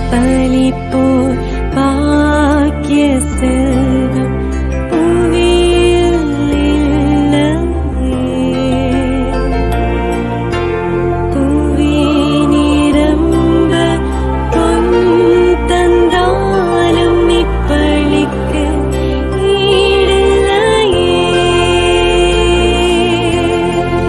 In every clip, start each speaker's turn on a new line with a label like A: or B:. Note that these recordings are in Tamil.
A: பலிப்போர் பாக்கிய செல்வம் புவியில் இல்லையே. புவி நிரம்ப பொன் தந்தாலும் இப்பளிக்கு ஈடில்லையே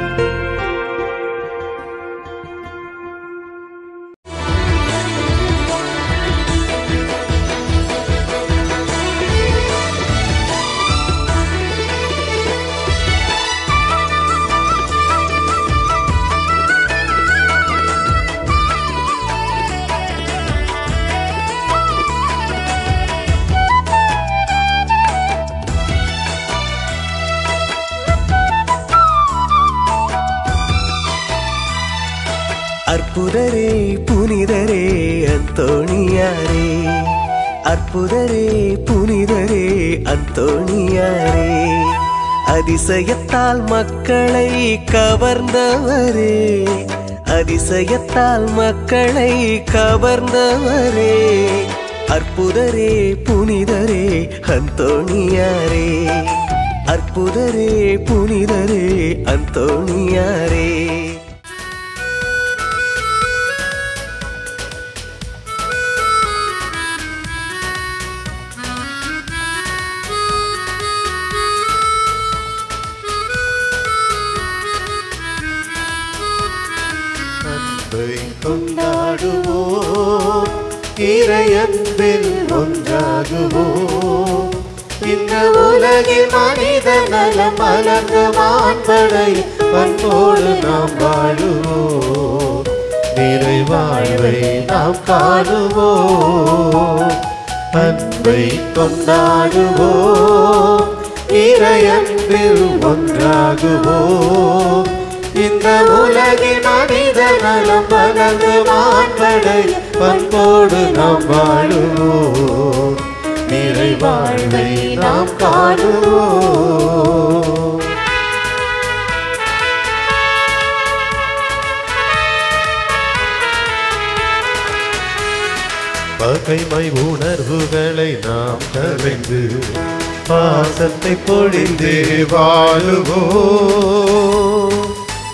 B: அற்புதரே புனிதரே அந்தோணியாரே அற்புதரே புனிதரே அந்தோணியாரே அதிசயத்தால் மக்களை கவர்ந்தவரே அதிசயத்தால் மக்களை கவர்ந்தவரே அற்புதரே புனிதரே அந்தோணியாரே அற்புதரே புனிதரே அந்தோணியாரே
C: அன்பை கொண்டாடுவோம் இறையன்பில் ஒன்றாகுவோம் இந்த உலகில் மனித நலம் மலர்ந்த மாண்படை அன்போடு நாம் வாழுவோம் நிறை வாழ்வை நாம் காணுவோம் அன்பை கொண்டாடுவோம் இறையன்பில் ஒன்றாகுவோம் இந்த உலகின் மனித நலம் வளர்ந்து மாண்படை பண்போடு நாம் வாழுவோம் நிறை வாழ்வை நாம் காணுவோம் பகைமை உணர்வுகளை நாம் கலைந்து பாசத்தை பொழிந்தே வாழுவோம்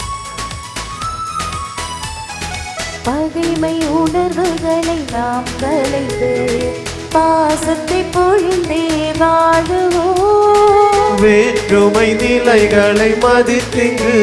D: பகைமை உணர்வுகளை நாம் கலைந்து பாசத்தை பொழிந்தே வாழுவோம்
C: வேற்றுமை நிலைகளை மதித்திங்கு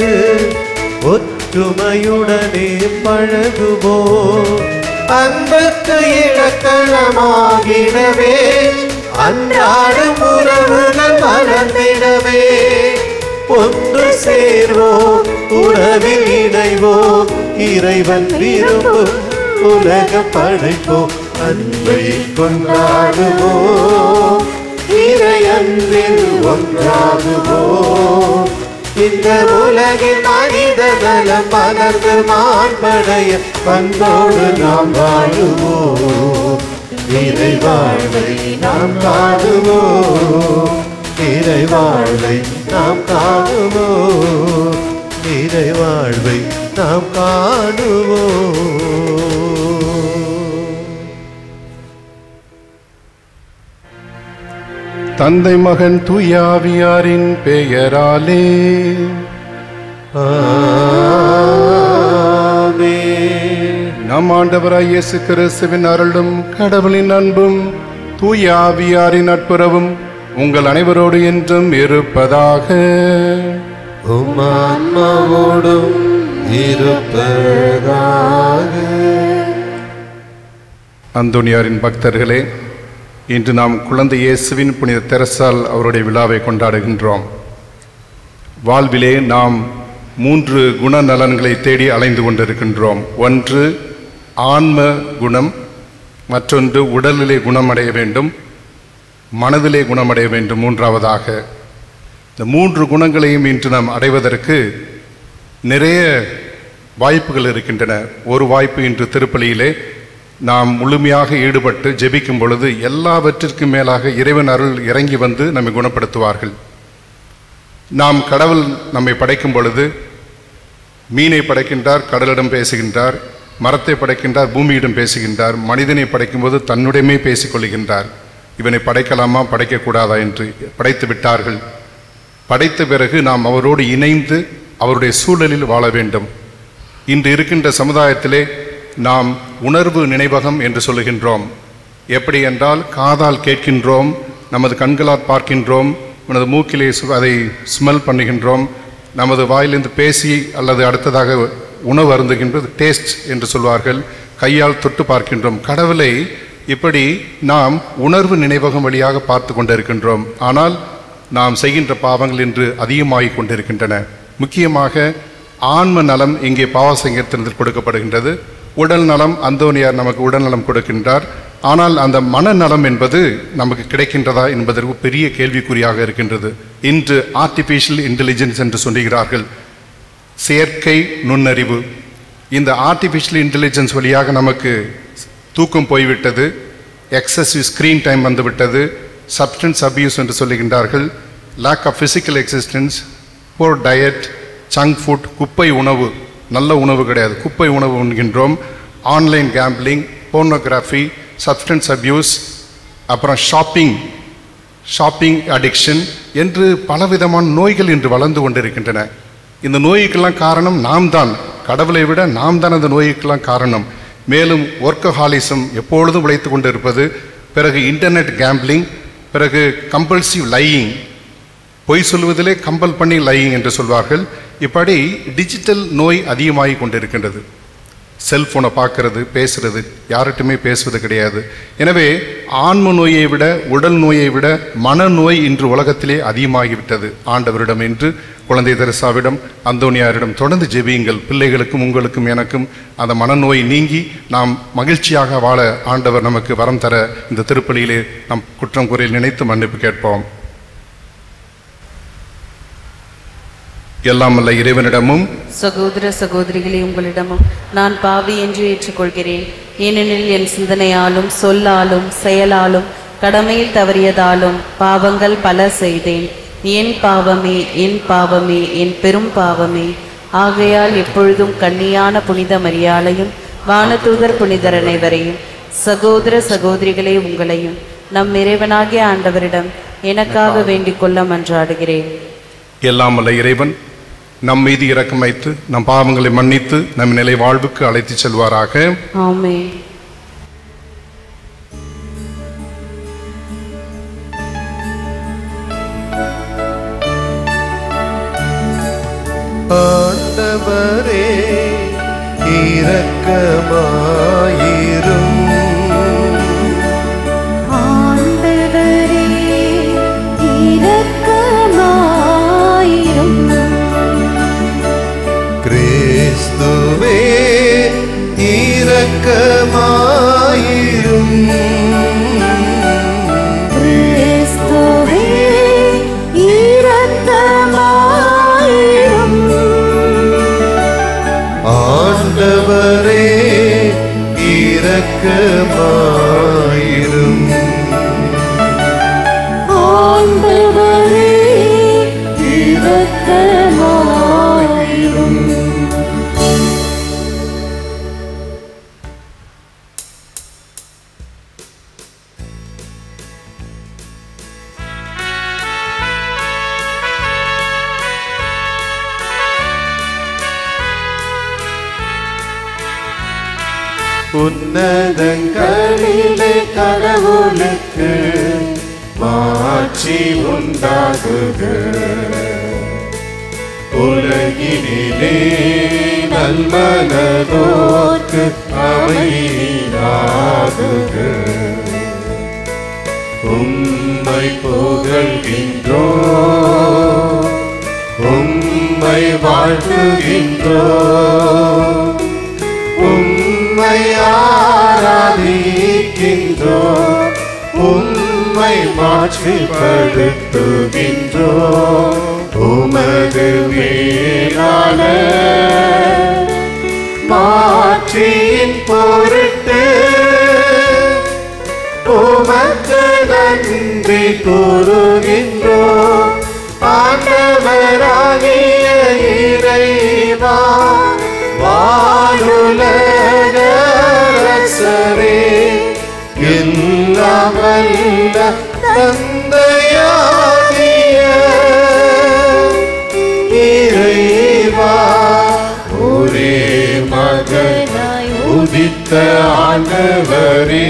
C: ஒற்றுமையுடனே பழகுவோம் அன்புக்கு இலக்கணமாகிடவே அன்றாடும் உறவுகள் வளர்ந்திடவே ஒன்று சேர்வோம் உறவில் இணைவோம் இறைவன் விரும்பும் உலகம் படைப்போம் அன்பை கொண்டாடுவோம் இறை அன்பில் ஒன்றாகுவோம் இந்த உலகில் மனித நலம் மலர்ந்து மாண்படைய பண்போடு நாம் வாழுவோம் இறை வாழ்வை நாம் காணுவோம் இறை வாழ்வை நாம் காணுவோம் இறை வாழ்வை நாம் காணுவோம்
E: தந்தை மகன் தூயாவியாரின் பெயராலே
C: ஆமென்.
E: நம் ஆண்டவராய் இயேசு கிறிஸ்துவின் அருளும் கடவுளின் அன்பும் தூயாவியாரின் நட்புறவும் உங்கள் அனைவரோடு என்றும் இருப்பதாக
C: உம் ஆன்மாவோடும் இருப்பதாக
E: அந்தோனியாரின் பக்தர்களே இன்று நாம் குழந்தை இயேசுவின் புனித தெரசால் அவருடைய விழாவை கொண்டாடுகின்றோம் வாழ்விலே நாம் மூன்று குணநலன்களை தேடி அலைந்து கொண்டிருக்கின்றோம் ஒன்று ஆன்ம குணம் மற்றொன்று உடலிலே குணமடைய வேண்டும் மனதிலே குணமடைய வேண்டும் மூன்றாவதாக இந்த மூன்று குணங்களையும் இன்று நாம் அடைவதற்கு நிறைய வாய்ப்புகள் இருக்கின்றன ஒரு வாய்ப்பு இன்று திருப்பலியிலே நாம் முழுமையாக ஈடுபட்டு ஜெபிக்கும் பொழுது எல்லாவற்றிற்கும் மேலாக இறைவன் அருள் இறங்கி வந்து நம்மை குணப்படுத்துவார்கள் நாம் கடவுள் நம்மை படைக்கும் பொழுது மீனை படைக்கின்றார் கடலிடம் பேசுகின்றார் மரத்தை படைக்கின்றார் பூமியிடம் பேசுகின்றார் மனிதனை படைக்கும்போது தன்னுடையமே பேசிக் கொள்கின்றார் இவனை படைக்கலாமா படைக்கக்கூடாதா என்று படைத்து விட்டார்கள் படைத்த பிறகு நாம் அவரோடு இணைந்து அவருடைய சூழலில் வாழ வேண்டும் இன்று இருக்கின்ற சமுதாயத்திலே நாம் உணர்வு நினைவகம் என்று சொல்லுகின்றோம் எப்படி என்றால் காதால் கேட்கின்றோம் நமது கண்களால் பார்க்கின்றோம் நமது மூக்கிலே சு- அதை ஸ்மெல் பண்ணுகின்றோம் நமது வாயிலிருந்து பேசி அல்லது அடுத்ததாக உணவு அருந்துகின்றது டேஸ்ட் என்று சொல்வார்கள் கையால் தொட்டு பார்க்கின்றோம் கடவுளை இப்படி நாம் உணர்வு நினைவகம் வழியாக பார்த்து கொண்டிருக்கின்றோம் ஆனால் நாம் செய்கின்ற பாவங்கள் இன்று அதிகமாகிக் கொண்டிருக்கின்றன முக்கியமாக ஆன்ம நலம் இங்கே பாவ சங்கீர்த்தனத்தில் கொடுக்கப்படுகின்றது உடல் நலம் அந்தோனியார் நமக்கு உடல் நலம் கொடுக்கின்றார் ஆனால் அந்த மனநலம் என்பது நமக்கு கிடைக்கின்றதா என்பதற்கு பெரிய கேள்விக்குறியாக இருக்கின்றது இன்று ஆர்டிஃபிஷியல் இன்டெலிஜென்ஸ் என்று சொல்லுகிறார்கள் செயற்கை நுண்ணறிவு இந்த ஆர்டிஃபிஷியல் இன்டெலிஜென்ஸ் வழியாக நமக்கு தூக்கம் போய்விட்டது எக்ஸசிவ் ஸ்க்ரீன் டைம் வந்துவிட்டது சப்ஸ்டன்ஸ் அபியூஸ் என்று சொல்லுகின்றார்கள் lack of physical existence poor diet junk food குப்பை உணவு நல்ல உணவு கிடையாது குப்பை உணவு உண்கின்றோம் online gambling pornography substance abuse அப்புறம் ஷாப்பிங் ஷாப்பிங் அடிக்ஷன் என்று பலவிதமான நோய்கள் இன்று வளர்ந்து கொண்டிருக்கின்றன இந்த நோய்க்கெல்லாம் காரணம் நாம் தான் கடவுளை விட நாம் தான் அந்த நோய்க்கெல்லாம் காரணம் மேலும் ஒர்க்கஹாலிசம் எப்பொழுதும் உழைத்து கொண்டிருப்பது பிறகு இன்டர்நெட் கேம்பிளிங் பிறகு கம்பல்சிவ் லையிங் பொய் சொல்வதிலே கம்பல் பண்ணி லையிங் என்று சொல்வார்கள் இப்படி டிஜிட்டல் நோய் அதிகமாகி கொண்டிருக்கின்றது செல்போனை பார்க்கறது பேசுறது யார்கிட்டுமே பேசுவது கிடையாது எனவே ஆன்ம நோயை விட உடல் நோயை விட மனநோய் இன்று உலகத்திலே அதிகமாகிவிட்டது ஆண்டவரிடம் என்று குழந்தை தெரசாவிடம் அந்தோனியாரிடம் தொடர்ந்து ஜெபியுங்கள் பிள்ளைகளுக்கும் உங்களுக்கும் எனக்கும் அந்த மனநோய் நீங்கி நாம் மகிழ்ச்சியாக வாழ ஆண்டவர் நமக்கு வரம் தர இந்த திருப்பலியிலே நம் குற்றம் குறையில் நினைத்து மன்னிப்பு கேட்போம் எல்லாம் அல்ல இறைவனிடமும்
F: சகோதர சகோதரிகளே உங்களிடமும் நான் பாவி என்று ஏற்றுக்கொள்கிறேன் ஏனெனில் என் சிந்தனையாலும் சொல்லாலும் செயலாலும் கடமையில் தவறியதாலும் பாவங்கள் பல செய்தேன் என் பாவமே என் பாவமே என் பெரும் பாவமே ஆகையால் எப்பொழுதும் கன்னியான புனித மரியாளையும் வானதூதர் புனிதர் அனைவரையும் சகோதர சகோதரிகளே உங்களையும் நம் இறைவனாகிய ஆண்டவரிடம் எனக்காக வேண்டிக் கொள்ள மன்றாடுகிறேன்
E: எல்லாம் அல்ல இறைவன் நம் மீது இரக்கம் வைத்து நம் பாவங்களை மன்னித்து நம் நிலை வாழ்வுக்கு அழைத்துச் செல்வாராக
F: ஆமென்
C: ஆண்டவரே இரக்கமாயிரும்
D: ஆண்டவரே இரக்கமாயிரும்
C: கிறிஸ்துவே இரக்கமாயிரும்
D: கிறிஸ்துவே இரக்கமாயிரும்
C: ஆண்டவரே இரக்கமாயிரும்
D: ஆண்டவரே இரக்கமாயிரும்
C: உன்னதங்களிலே கடவுளுக்கு மாட்சி உண்டாகுக உலகினிலே நல்மனதோர்க்கு அமைதியாகுக உம்மை புகழ்கின்றோ உம்மை வாழ்த்துகின்றோ உம்மை ஆராதிக்கின்றோ உம்மை மாற்றிப்படுத்துகின்றோ உமது மேலான மாற்றியின் பொருட்டு உமக்கு நன்றி கூறுகின்றோ ஆண்டவராகிய இறைவா வாழுலக நேசரே எல்லாம் வல்ல தந்தையாகிய இறைவா ஒரே மகனாய் உதித்த ஆண்டவரே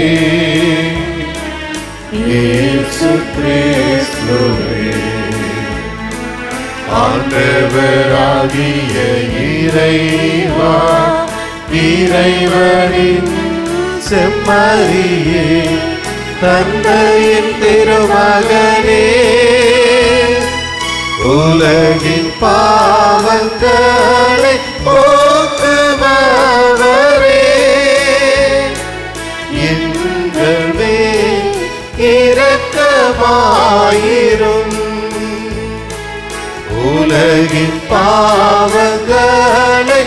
C: இயேசு கிறிஸ்துவே ஆண்டவராகிய இறைவா இறைவனின் செம்மறியே தந்தையின் திருமகனே உலகின் பாவங்களை போக்குபவரே எங்கள் மேல் இரக்கமாயிரும் உலகின் பாவங்களை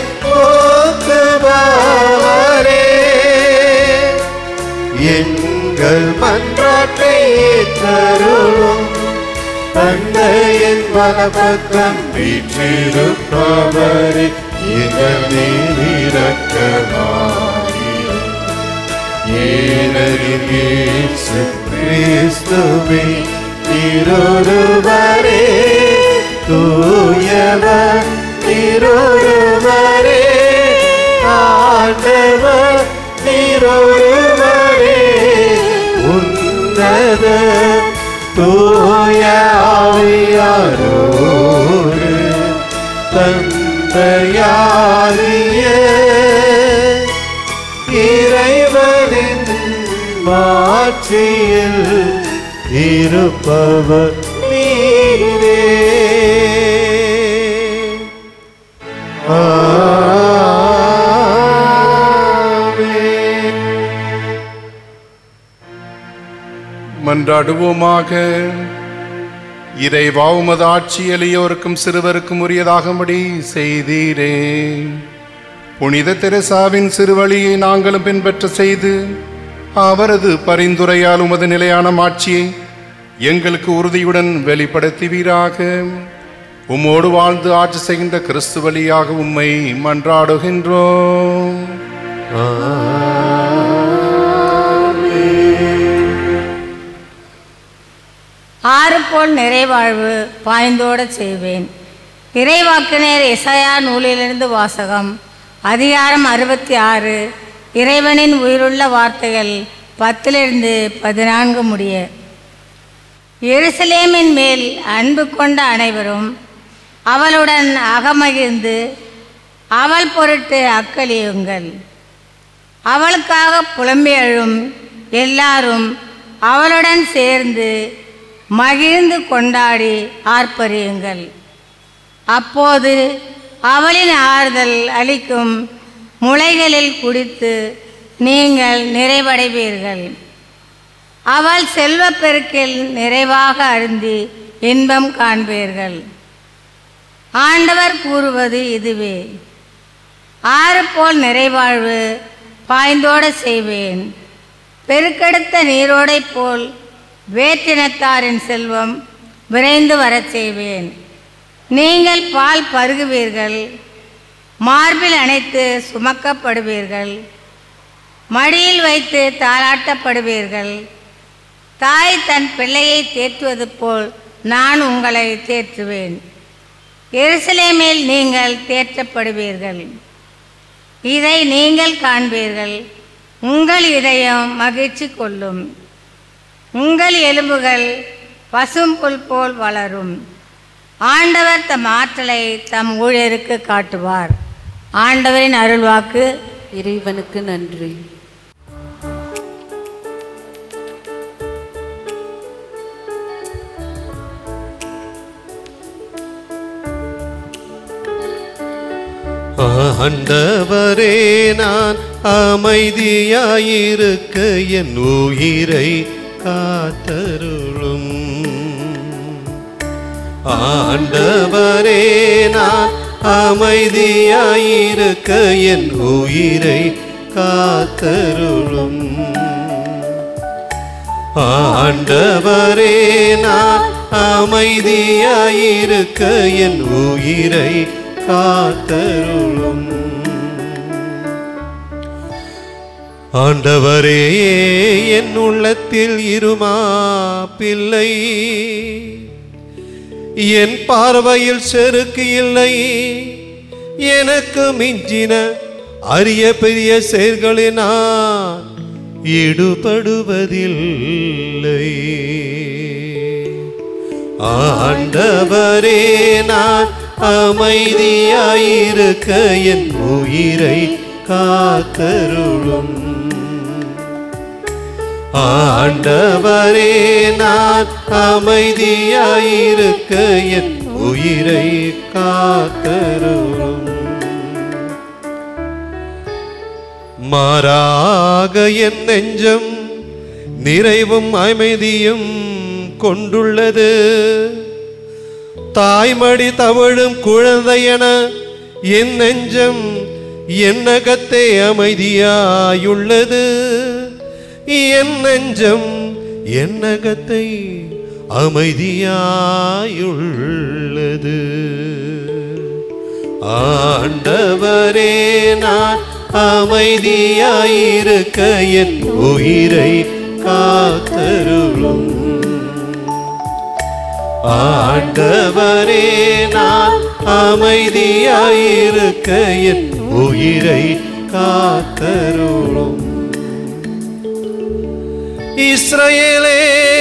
C: போக்குபவரே எங்கள் மன்றாட்டை ஏற்றருளும் தந்தையின் வலப்பக்கம் வீற்றிருப்பவரே எங்கள் நீரக்கமாயிரும் ஏனெனில் இயேசு கிறிஸ்துவே திருடுவரே தூயவர் திருடுவரே ஆண்டவர் திருடுவரே உன்னத தூய ஆவியாரோடு தந்தையாகிய இறைவனின் மாட்சியில் இருப்பவர் நீரே ஆமென்.
E: மன்றாடுவோமாக இறைவா உமது ஆட்சி எளியோருக்கும் சிறுவருக்கும் உரியதாகும்படி செய்தீரே புனித தெரசாவின் சிறுவழியை நாங்களும் பின்பற்ற செய்து அவரது பரிந்துரையால் உமது நிலையான மாட்சியை எங்களுக்கு உறுதியுடன் வெளிப்படுத்துவீராக உம்மோடு வாழ்ந்து ஆட்சி செய்கின்ற கிறிஸ்து வழியாக உம்மை மன்றாடுகின்றோம்
G: ஆறு போல் நிறைவாழ்வு பாய்ந்தோடச் செய்வேன் இறைவாக்கினர் இசையா நூலிலிருந்து வாசகம் அதிகாரம் அறுபத்தி ஆறு இறைவனின் உயிருள்ள வார்த்தைகள் பத்திலிருந்து பதினான்கு முடிய எருசலேமின் மேல் அன்பு கொண்ட அனைவரும் அவளுடன் அகமகிழ்ந்து அவள் பொருட்டு அக்களியுங்கள் அவளுக்காக புலம்பி அழும் எல்லாரும் அவளுடன் சேர்ந்து மகிழ்ந்து கொண்டாடி ஆர்ப்பரியுங்கள் அப்போது அவளின் ஆறுதல் அளிக்கும் முளைகளில் குடித்து நீங்கள் நிறைவடைவீர்கள் அவள் செல்வப் பெருக்கில் நிறைவாக அருந்தி இன்பம் காண்பீர்கள் ஆண்டவர் கூறுவது இதுவே ஆறு போல் நிறைவாழ்வு பாய்ந்தோட செய்வேன் பெருக்கெடுத்த நீரோடை போல் வேற்றினத்தாரின் செல்வம் விரைந்து வரச் செய்வேன் நீங்கள் பால் பருகுவீர்கள் மார்பில் அணைத்து சுமக்கப்படுவீர்கள் மடியில் வைத்து தாளாட்டப்படுவீர்கள் தாய் தன் பிள்ளையை தேற்றுவது போல் நான் உங்களை தேற்றுவேன் எருசலேமில் நீங்கள் தேற்றப்படுவீர்கள் இதை நீங்கள் காண்பீர்கள் உங்கள் இதயம் மகிழ்ச்சி கொள்ளும் உங்கள் எலும்புகள் பசும்புல் போல் வளரும் ஆண்டவர் தம் ஆற்றலை தம் ஊழியருக்கு காட்டுவார் ஆண்டவரின் அருள்வாக்கு
F: இறைவனுக்கு நன்றி
C: ஆண்டவரே நான் அமைதியாயிருக்க என் உயிரை காத்தருளும் ஆண்டவரே நான் அமைதியாயிருக்க என் உயிரை காத்தருளும் ஆண்டவரே நான் அமைதியாயிருக்க என் உயிரை காத்தருளும் ஆண்டவரே என் உள்ளத்தில் இருமா பிள்ளை என் பார்வையில் செருக்கு இல்லை எனக்கு மிஞ்சின அரிய பெரிய செயல்களினால் ஈடுபடுவதில்லை ஆண்டவரே நான் அமைதியாயிருக்க என் உயிரை காத்தருளும் ஆண்டவரே நான் அமைதியாயிருக்க என் உயிரை காத்தருளும் மாறாக என் நெஞ்சம் நிறைவும் அமைதியும் கொண்டுள்ளது தாய்மடி தவழும் குழந்தையென என் நெஞ்சம் என்னகத்தே அமைதியாயுள்ளது என் நெஞ்சம் என்னகத்தை அமைதியாயுள்ளது ஆண்டவரே நான் அமைதியாயிருக்க என் உயிரை காத்தருளும் ஆண்டவரே நான் அமைதியாயிருக்க என் உயிரை காத்தருளும் இஸ்ரவேலே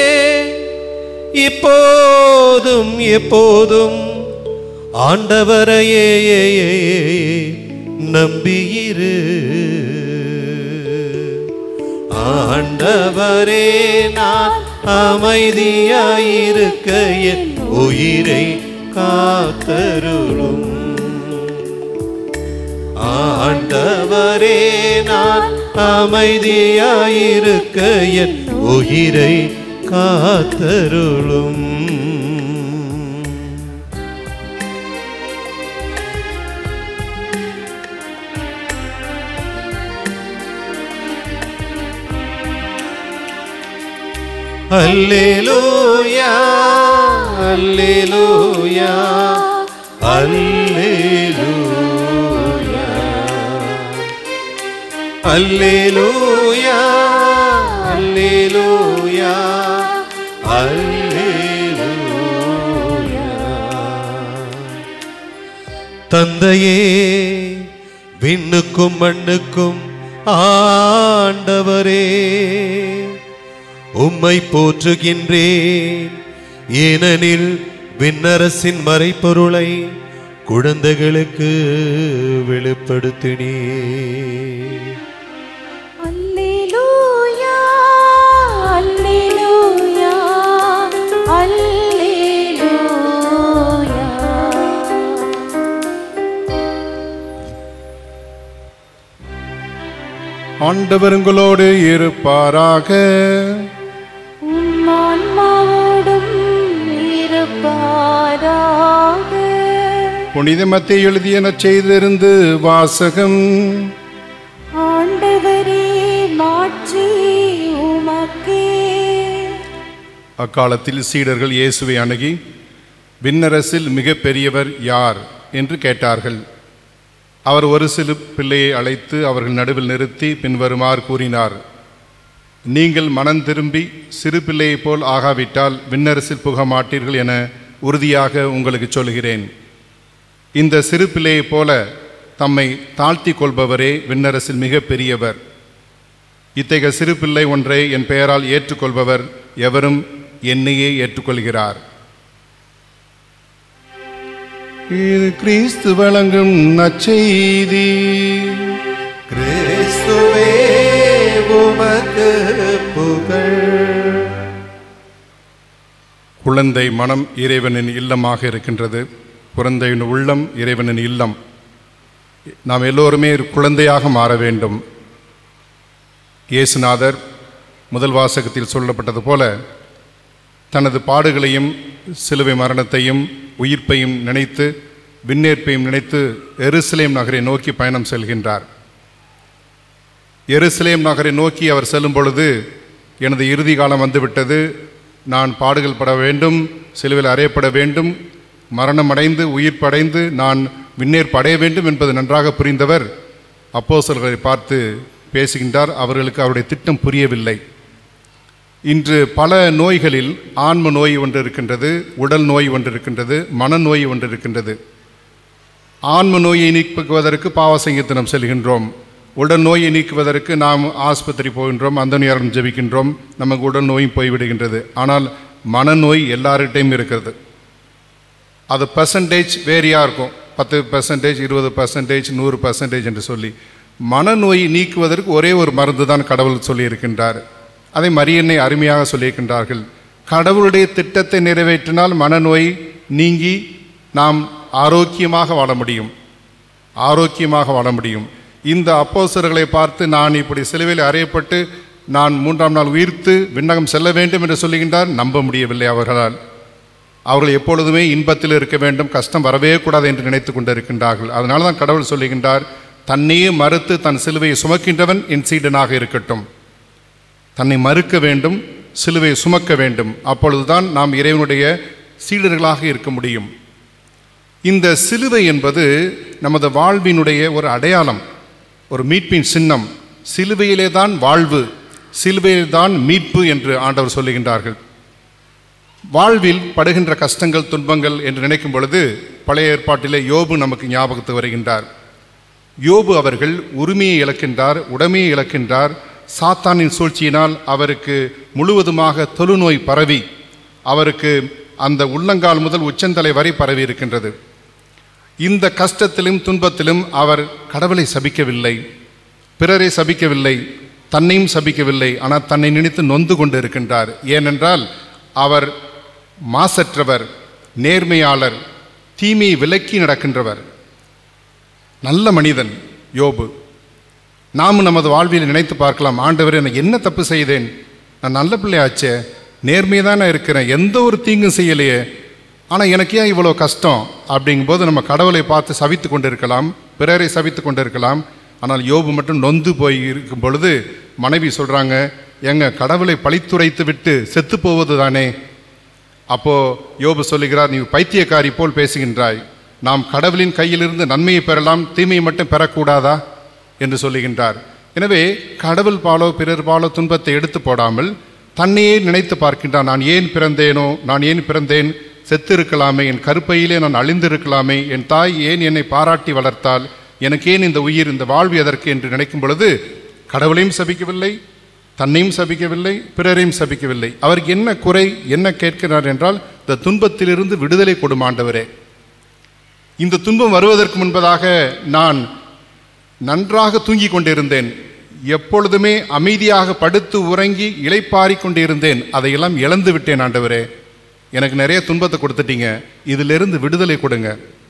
C: இப்போதும் எப்போதும் ஆண்டவரையே நம்பியிரு ஆண்டவரே நான் அமைதியாயிருக்க என் உயிரை காத்தருளும் ஆண்டவரே நான் அமைதியாயிருக்க என் உயிரை காத்தருளும் அல்லேலூயா அல்லேலூயா அல்லேலூயா அல்லேலூயா அல்லேலூயா அல்லேலூயா தந்தையே விண்ணுக்கும் மண்ணுக்கும் ஆண்டவரே உம்மை போற்றுகின்றேன் ஏனெனில் விண்ணரசின் மறைப்பொருளை குழந்தைகளுக்கு வெளிப்படுத்தினே
D: அல்லேலூயா அல்லேலூயா அல்லேலூயா
E: ஆண்டவர் உங்களோடு இருப்பாராக
D: உம் ஆன்மாவோடும் இருப்பாராக
E: புனித மத்திய எழுதிய நற்செய்திலிருந்து வாசகம்
D: ஆண்டவரே மாற்றி உமக்கே
E: அக்காலத்தில் சீடர்கள் இயேசுவை அணுகி விண்ணரசில் மிக பெரியவர் யார் என்று கேட்டார்கள் அவர் ஒரு சிறு பிள்ளையை அழைத்து அவர்கள் நடுவில் நிறுத்தி பின்வருமாறு கூறினார் நீங்கள் மனம் திரும்பி சிறு பிள்ளையைப் போல் ஆகாவிட்டால் விண்ணரசில் புக மாட்டீர்கள் என உறுதியாக உங்களுக்கு சொல்கிறேன் இந்த சிறு பிள்ளையைப் போல தம்மை தாழ்த்தி கொள்பவரே விண்ணரசில் மிக பெரியவர் இத்தகைய சிறு பிள்ளை ஒன்றை என் பெயரால் ஏற்றுக்கொள்பவர் எவரும் என்னையே ஏற்றுக்கொள்கிறார் இது கிறிஸ்து வழங்கும் நற்செய்தி
C: கிறிஸ்துவே உமக்கு புகழ்
E: குழந்தை மனம் இறைவனின் இல்லமாக இருக்கின்றது குழந்தையின் உள்ளம் இறைவனின் இல்லம் நாம் எல்லோருமே ஒரு குழந்தையாக மாற வேண்டும் இயேசுநாதர் முதல் வாசகத்தில் சொல்லப்பட்டது போல தனது பாடுகளையும் சிலுவை மரணத்தையும் உயிர்ப்பையும் நினைத்து விண்ணேற்பையும் நினைத்து எருசலேம் நகரை நோக்கி பயணம் செல்கின்றார் எருசலேம் நகரை நோக்கி அவர் செல்லும் பொழுது எனது இறுதி காலம் வந்துவிட்டது நான் பாடுகள் பட வேண்டும் சிலுவையில் அறையப்பட வேண்டும் மரணம் அடைந்து உயிர் படைந்து நான் விண்ணேற்பு அடைய வேண்டும் என்பது நன்றாக புரிந்தவர் அப்போஸ்தலர்களை பார்த்து பேசுகின்றார் அவர்களுக்கு அவருடைய திட்டம் புரியவில்லை இன்று பல நோய்களில் ஆன்ம நோய் ஒன்று இருக்கின்றது உடல் நோய் ஒன்று இருக்கின்றது மனநோய் ஒன்று இருக்கின்றது ஆன்ம நோயை நீக்குவதற்கு பாவசங்கத்தினம் செல்கின்றோம் உடல் நோயை நீக்குவதற்கு நாம் ஆஸ்பத்திரி போகின்றோம் அந்த நேரம் ஜெபிக்கின்றோம் நமக்கு உடல் நோயும் போய்விடுகின்றது ஆனால் மனநோய் எல்லார்கிட்டையும் இருக்கிறது அது பர்சன்டேஜ் வேரியாக இருக்கும் பத்து பர்சன்டேஜ் இருபது பர்சன்டேஜ் நூறு பர்சன்டேஜ் என்று சொல்லி மனநோய் நீக்குவதற்கு ஒரே ஒரு மருந்து தான் கடவுள் சொல்லியிருக்கின்றார் அதை மரியன்னை அருமையாக சொல்லியிருக்கின்றார்கள் கடவுளுடைய திட்டத்தை நிறைவேற்றினால் மனநோய் நீங்கி நாம் ஆரோக்கியமாக வாழ முடியும் ஆரோக்கியமாக வாழ முடியும் இந்த அப்போஸ்தலர்களை பார்த்து நான் இப்படி சிலுவையில் அறையப்பட்டு நான் மூன்றாம் நாள் உயிர்த்து விண்ணகம் செல்ல வேண்டும் என்று சொல்லுகின்றார் நம்ப முடியவில்லை அவர்களால் அவர்கள் எப்பொழுதுமே இன்பத்தில் இருக்க வேண்டும் கஷ்டம் வரவே கூடாது என்று நினைத்து கொண்டிருக்கின்றார்கள் அதனால தான் கடவுள் சொல்லுகின்றார் தன்னையே மறுத்து தன் சிலுவையை சுமக்கின்றவன் என் சீடனாக இருக்கட்டும் தன்னை மறுக்க வேண்டும் சிலுவையை சுமக்க வேண்டும் அப்பொழுதுதான் நாம் இறைவனுடைய சீடர்களாக இருக்க முடியும் இந்த சிலுவை என்பது நமது வாழ்வினுடைய ஒரு அடையாளம் ஒரு மீட்பின் சின்னம் சிலுவையிலே தான் வாழ்வு சிலுவையிலே தான் மீட்பு என்று ஆண்டவர் சொல்லுகின்றார்கள் வாழ்வில் படுகின்ற கஷ்டங்கள் துன்பங்கள் என்று நினைக்கும் பொழுது பழைய ஏற்பாட்டிலே யோபு நமக்கு ஞாபகத்துக்கு வருகின்றார் யோபு அவர்கள் உரிமையை இழக்கின்றார் உடைமையை இழக்கின்றார் சாத்தானின் சூழ்ச்சியினால் அவருக்கு முழுவதுமாக தொழுநோய் பரவி அவருக்கு அந்த உள்ளங்கால் முதல் உச்சந்தலை வரை பரவி இருக்கின்றது இந்த கஷ்டத்திலும் துன்பத்திலும் அவர் கடவுளை சபிக்கவில்லை பிறரை சபிக்கவில்லை தன்னையும் சபிக்கவில்லை ஆனால் தன்னை நினைத்து நொந்து கொண்டு இருக்கின்றார் ஏனென்றால் அவர் மாசற்றவர் நேர்மையாளர் தீமையை விலக்கி நடக்கின்றவர் நல்ல மனிதன் யோபு நாம் நமது வாழ்வில் நினைத்து பார்க்கலாம் ஆண்டவரே நான் என்ன தப்பு செய்தேன் நான் நல்ல பிள்ளையாச்சே நேர்மையாக தானே இருக்கிறேன் எந்த ஒரு தீங்கும் செய்யலையே ஆனால் எனக்கு ஏன் இவ்வளோ கஷ்டம் அப்படிங்கும்போது நம்ம கடவுளை பார்த்து சவித்து கொண்டிருக்கலாம் பிறரை சவித்து கொண்டிருக்கலாம் ஆனால் யோபு மட்டும் நொந்து போய் இருக்கும் பொழுது மனைவி சொல்கிறாங்க எங்க கடவுளை பழித்துரைத்து விட்டு செத்து போவது தானே அப்போ யோபு சொல்லுகிறார் நீ பைத்தியக்காரி போல் பேசுகின்றாய் நாம் கடவுளின் கையிலிருந்து நன்மையை பெறலாம் தீமையை மட்டும் பெறக்கூடாதா என்று சொல்லுகின்றார் எனவே கடவுள் பாலோ பிறர் பாலோ துன்பத்தை எடுத்து போடாமல் தன்னையே நினைத்து பார்க்கின்றான் நான் ஏன் பிறந்தேனோ நான் ஏன் பிறந்தேன் செத்திருக்கலாமே என் கருப்பையிலே நான் அழிந்திருக்கலாமே என் தாய் ஏன் என்னை பாராட்டி வளர்த்தால் எனக்கு ஏன் இந்த உயிர் இந்த வாழ்வு எதற்கு என்று நினைக்கும் பொழுது கடவுளையும் சபிக்கவில்லை தன்னையும் சபிக்கவில்லை பிறரையும் சபிக்கவில்லை அவருக்கு என்ன குறை என்ன கேட்கிறார் என்றால் இந்த துன்பத்திலிருந்து விடுதலை கொடும் ஆண்டவரே இந்த துன்பம் வருவதற்கு முன்பதாக நான் நன்றாக தூங்கிக் கொண்டிருந்தேன் எப்பொழுதுமே அமைதியாக படுத்து உறங்கி இளைப்பாறிக் கொண்டிருந்தேன் அதையெல்லாம் இழந்து விட்டேன் ஆண்டவரே எனக்கு நிறைய துன்பத்தை கொடுத்துட்டீங்க இதிலிருந்து விடுதலை கொடுங்க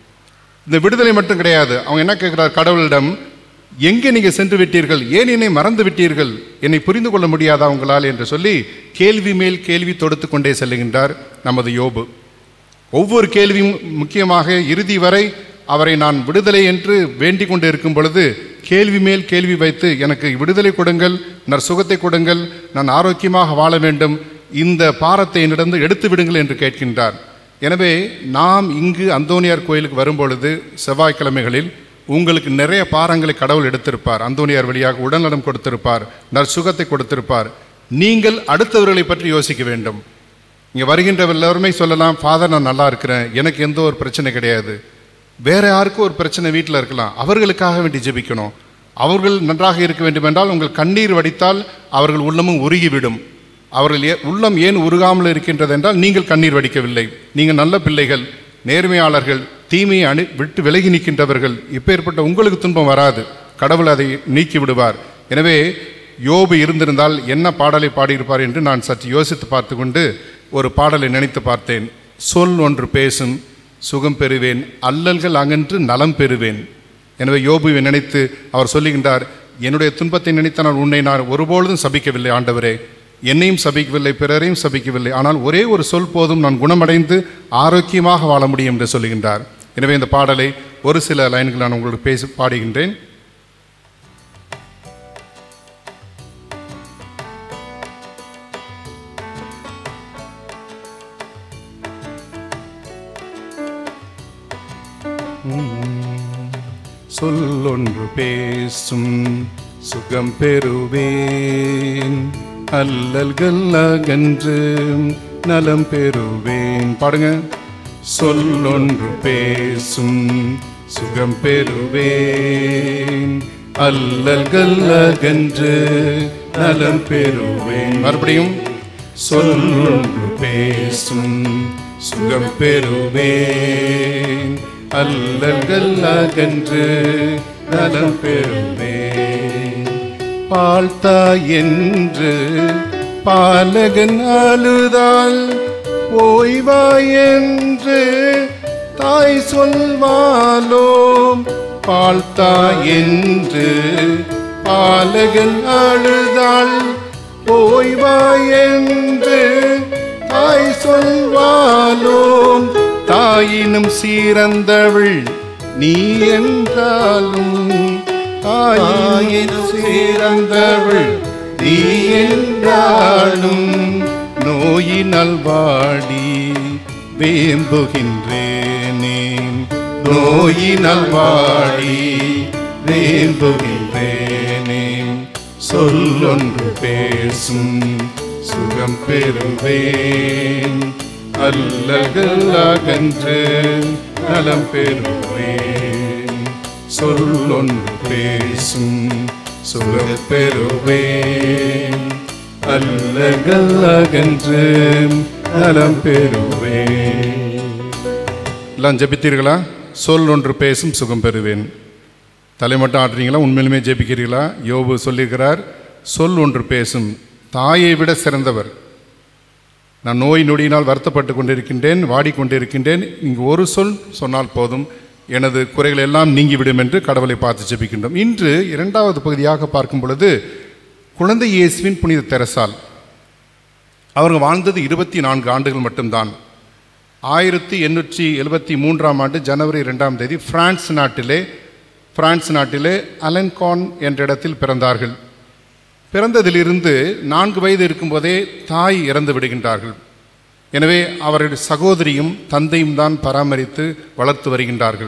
E: இந்த விடுதலை மட்டும் கிடையாது அவங்க என்ன கேட்கிறார் கடவுளிடம் எங்கே நீங்க சென்று விட்டீர்கள் ஏன் என்னை மறந்து விட்டீர்கள் என்னை புரிந்து கொள்ள முடியாதா உங்களால் என்று சொல்லி கேள்வி மேல் கேள்வி தொடுத்து கொண்டே செல்லுகின்றார் நமது யோபு ஒவ்வொரு கேள்வியும் முக்கியமாக இறுதி வரை அவரை நான் விடுதலை என்று வேண்டிக் கொண்டு இருக்கும் பொழுது கேள்வி மேல் கேள்வி வைத்து எனக்கு விடுதலை கொடுங்கள் நற் சுகத்தை கொடுங்கள் நான் ஆரோக்கியமாக வாழ வேண்டும் இந்த பாரத்தை என்னிடம் எடுத்து விடுங்கள் என்று கேட்கின்றார் எனவே நாம் இங்கு அந்தோனியார் கோயிலுக்கு வரும்பொழுது செவ்வாய்க்கிழமைகளில் உங்களுக்கு நிறைய பாரங்களை கடவுள் எடுத்திருப்பார் அந்தோனியார் வழியாக உடல்நலம் கொடுத்திருப்பார் நற்சுகத்தை கொடுத்திருப்பார் நீங்கள் அடுத்தவர்களை பற்றி யோசிக்க வேண்டும் இங்கே வருகின்ற எல்லாருமே சொல்லலாம் ஃபாதர் நான் நல்லா இருக்கிறேன் எனக்கு எந்த ஒரு பிரச்சனை கிடையாது வேற யாருக்கும் ஒரு பிரச்சனை வீட்டில் இருக்கலாம் அவர்களுக்காக வேண்டி ஜெபிக்கணும் அவர்கள் நன்றாக இருக்க வேண்டும் என்றால் உங்கள் கண்ணீர் வடித்தால் அவர்கள் உள்ளமும் உருகிவிடும் அவர்கள் ஏ- உள்ளம் ஏன் உருகாமல் இருக்கின்றது என்றால் நீங்கள் கண்ணீர் வடிக்கவில்லை நீங்கள் நல்ல பிள்ளைகள் நேர்மையாளர்கள் தீமையை அணி விட்டு விலகி நிற்கின்றவர்கள் இப்பேற்பட்ட உங்களுக்கு துன்பம் வராது கடவுள் அதை நீக்கி விடுவார் எனவே யோபு இருந்திருந்தால் என்ன பாடலை பாடியிருப்பார் என்று நான் சற்று யோசித்து பார்த்து கொண்டு ஒரு பாடலை நினைத்து பார்த்தேன் சொல் ஒன்று பேசும் சுகம் பெறுவேன் அல்லல்கள் அகன்று நலம் பெறுவேன் எனவே யோபுவை நினைத்து அவர் சொல்லுகின்றார் என்னுடைய துன்பத்தை நினைத்த நான் உன்னை நான் ஒருபொழுதும் சபிக்கவில்லை ஆண்டவரே என்னையும் சபிக்கவில்லை பிறரையும் சபிக்கவில்லை ஆனால் ஒரே ஒரு சொல் போதும் நான் குணமடைந்து ஆரோக்கியமாக வாழ முடியும் என்று சொல்லுகின்றார் எனவே இந்த பாடலை ஒரு சில லைன்கள் நான் உங்களுக்கு பேசி பாடுகின்றேன் சொல்லொன்று பேசும் சுகம் பெறுவேன் அல்லல்கள் அகன்று நலம் பெறுவேன் பாடுங்க சொல்லொன்று பேசும் சுகம் பெறுவேன் அல்லல்கள் அகன்று நலம் பெறுவேன் மறுபடியும் சொல்லொன்று பேசும் சுகம் பெறுவேன் அல்லல்கள் அகன்று நலம் பெறுவேன் பால்தா என்று பாலகன் அழுதால் ஓய்வா என்று தாய் சொல்வாலோம் பால்தா என்று பாலகன் அழுதால் ஓய்வா என்று தாய் சொல்வாலோம் தாயினும் சீரந்தவள் நீ என்றாலும் தாயினும் சீரந்தவள் நீ என்றாலும் நோயினால் வாடி வேம்புகின்றேனே நோயினால் வாடி வேம்புகின்றேனே சொல்லொன்று பேசும் சுகம் பெறுவேன் அல்லல்கள் அகன்று நலம் பெறுவேன் சொல்லொன்று பேசும் சுகம் பெறுவேன் அல்லல்கள் அகன்று நலம் பெறுவேன் எல்லாம் ஜெபித்தீர்களா சொல் ஒன்று பேசும் சுகம் பெறுவேன் தலை மட்டும் ஆடுறீங்களா உண்மையிலுமே ஜெபிக்கிறீங்களா யோபு சொல்லியிருக்கிறார் சொல் ஒன்று பேசும் தாயை விட சிறந்தவர் நான் நோய் நொடியினால் வருத்தப்பட்டு கொண்டிருக்கின்றேன் வாடிக்கொண்டிருக்கின்றேன் இங்கு ஒரு சொல் சொன்னால் போதும் எனது குறைகள் எல்லாம் நீங்கிவிடும் என்று கடவுளை பார்த்து ஜெபிக்கின்றோம் இன்று இரண்டாவது பகுதியாக பார்க்கும் பொழுது குழந்தை இயேசுவின் புனித தெரசால் அவர்கள் வாழ்ந்தது இருபத்தி நான்கு ஆண்டுகள் மட்டும்தான் ஆயிரத்தி எண்ணூற்றி எழுபத்தி மூன்றாம் ஆண்டு ஜனவரி ரெண்டாம் தேதி பிரான்ஸ் நாட்டிலே பிரான்ஸ் நாட்டிலே அலன்கான் என்ற இடத்தில் பிறந்தார்கள் பிறந்ததிலிருந்து நான்கு வயது இருக்கும்போதே தாய் இறந்து விடுகின்றார்கள் எனவே அவருடைய சகோதரியும் தந்தையும் தான் பராமரித்து வளர்த்து வருகின்றார்கள்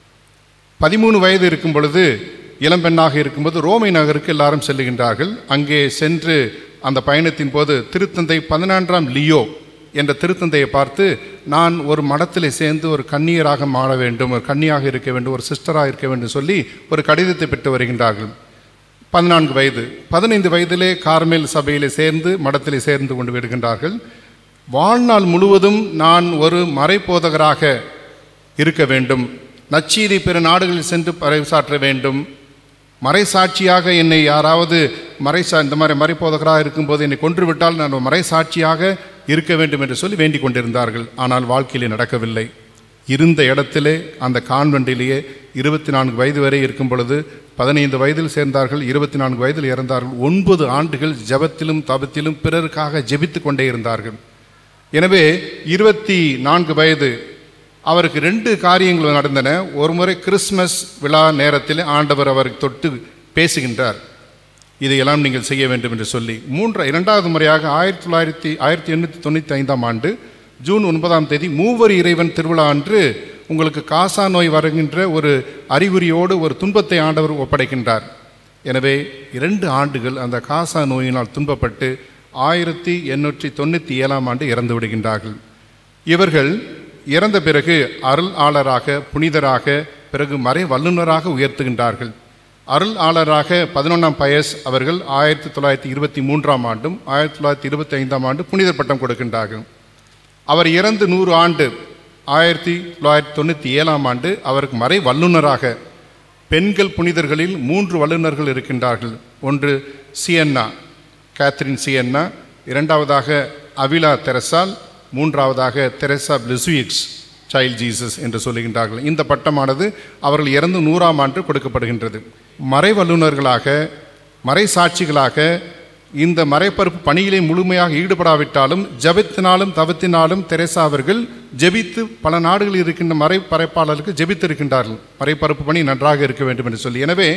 E: பதிமூணு வயது இருக்கும் பொழுது இளம்பெண்ணாக இருக்கும்போது ரோமை நகருக்கு எல்லாரும் செல்லுகின்றார்கள் அங்கே சென்று அந்த பயணத்தின் போது திருத்தந்தை பதினான்காம் லியோ என்ற திருத்தந்தையை பார்த்து நான் ஒரு மடத்திலே சேர்ந்து ஒரு கன்னியராக மாற வேண்டும் ஒரு கன்னியாக இருக்க வேண்டும் ஒரு சிஸ்டராக இருக்க வேண்டும் சொல்லி ஒரு கடிதத்தை பெற்று வருகின்றார்கள் பதினான்கு வயது பதினைந்து வயதிலே கார்மேல் சபையிலே சேர்ந்து மடத்திலே சேர்ந்து கொண்டு விடுகின்றார்கள் வாழ்நாள் முழுவதும் நான் ஒரு மறைப்போதகராக இருக்க வேண்டும் நச்சீதி பிற நாடுகளில் சென்று பறைசாற்ற வேண்டும் மறைசாட்சியாக என்னை யாராவது மறைசா இந்த மாதிரி மறைப்போதகராக இருக்கும்போது என்னை கொன்றுவிட்டால் நான் ஒரு மறைசாட்சியாக இருக்க வேண்டும் என்று சொல்லி வேண்டிக் கொண்டிருந்தார்கள் ஆனால் வாழ்க்கையிலே நடக்கவில்லை இருந்த இடத்திலே அந்த கான்வெண்டிலேயே இருபத்தி நான்கு வயது வரை இருக்கும் பொழுது பதினைந்து வயதில் சேர்ந்தார்கள் இருபத்தி நான்கு வயதில் இறந்தார்கள் ஒன்பது ஆண்டுகள் ஜெபத்திலும் தபத்திலும் பிறருக்காக ஜெபித்து கொண்டே இருந்தார்கள் எனவே இருபத்தி நான்கு வயது அவருக்கு ரெண்டு காரியங்கள் நடந்தன ஒரு முறை கிறிஸ்மஸ் விழா நேரத்தில் ஆண்டவர் அவருக்கு தொட்டு பேசுகின்றார் இதையெல்லாம் நீங்கள் செய்ய வேண்டும் என்று சொல்லி மூன்று இரண்டாவது முறையாக ஆயிரத்தி தொள்ளாயிரத்தி ஆயிரத்தி எண்ணூற்றி தொண்ணூற்றி ஐந்தாம் ஆண்டு ஜூன் ஒன்பதாம் தேதி மூவர் இறைவன் திருவிழா அன்று உங்களுக்கு காசா நோய் வருகின்ற ஒரு அறிகுறியோடு ஒரு துன்பத்தை ஆண்டவர் ஒப்படைக்கின்றார் எனவே இரண்டு ஆண்டுகள் அந்த காசா நோயினால் துன்பப்பட்டு ஆயிரத்தி எண்ணூற்றி தொண்ணூற்றி ஏழாம் ஆண்டு இறந்து விடுகின்றார்கள் இவர்கள் இறந்த பிறகு அருள் ஆளராக புனிதராக பிறகு மறை வல்லுநராக உயர்த்துகின்றார்கள் அருள் ஆளராக பதினொன்றாம் பயஸ் அவர்கள் ஆயிரத்தி தொள்ளாயிரத்தி இருபத்தி மூன்றாம் ஆண்டும் ஆயிரத்தி தொள்ளாயிரத்தி இருபத்தி ஐந்தாம் ஆண்டு புனிதர் பட்டம் கொடுக்கின்றார்கள் அவர் இறந்து நூறு ஆண்டு ஆயிரத்தி தொள்ளாயிரத்தி தொண்ணூற்றி ஏழாம் ஆண்டு அவருக்கு மறை வல்லுநராக பெண்கள் புனிதர்களில் மூன்று வல்லுநர்கள் இருக்கின்றார்கள் ஒன்று சியன்னா கேத்ரின் சியன்னா இரண்டாவதாக அவிலா தெரசால் மூன்றாவதாக தெரசா பிளிசுயிக்ஸ் சைல்ட் ஜீசஸ் என்று சொல்லுகின்றார்கள் இந்த பட்டமானது அவர்கள் இறந்து நூறாம் ஆண்டு கொடுக்கப்படுகின்றது மறை வல்லுநர்களாக மறை சாட்சிகளாக இந்த மறைப்பரப்பு பணியிலே முழுமையாக ஈடுபடாவிட்டாலும் ஜெபத்தினாலும் தவத்தினாலும் தெரேசா அவர்கள் ஜெபித்து பல நாடுகளில் இருக்கின்ற மறைப்பறைப்பாளருக்கு ஜெபித்திருக்கின்றார்கள் மறைப்பரப்பு பணி நன்றாக இருக்க வேண்டும் என்று சொல்லி எனவே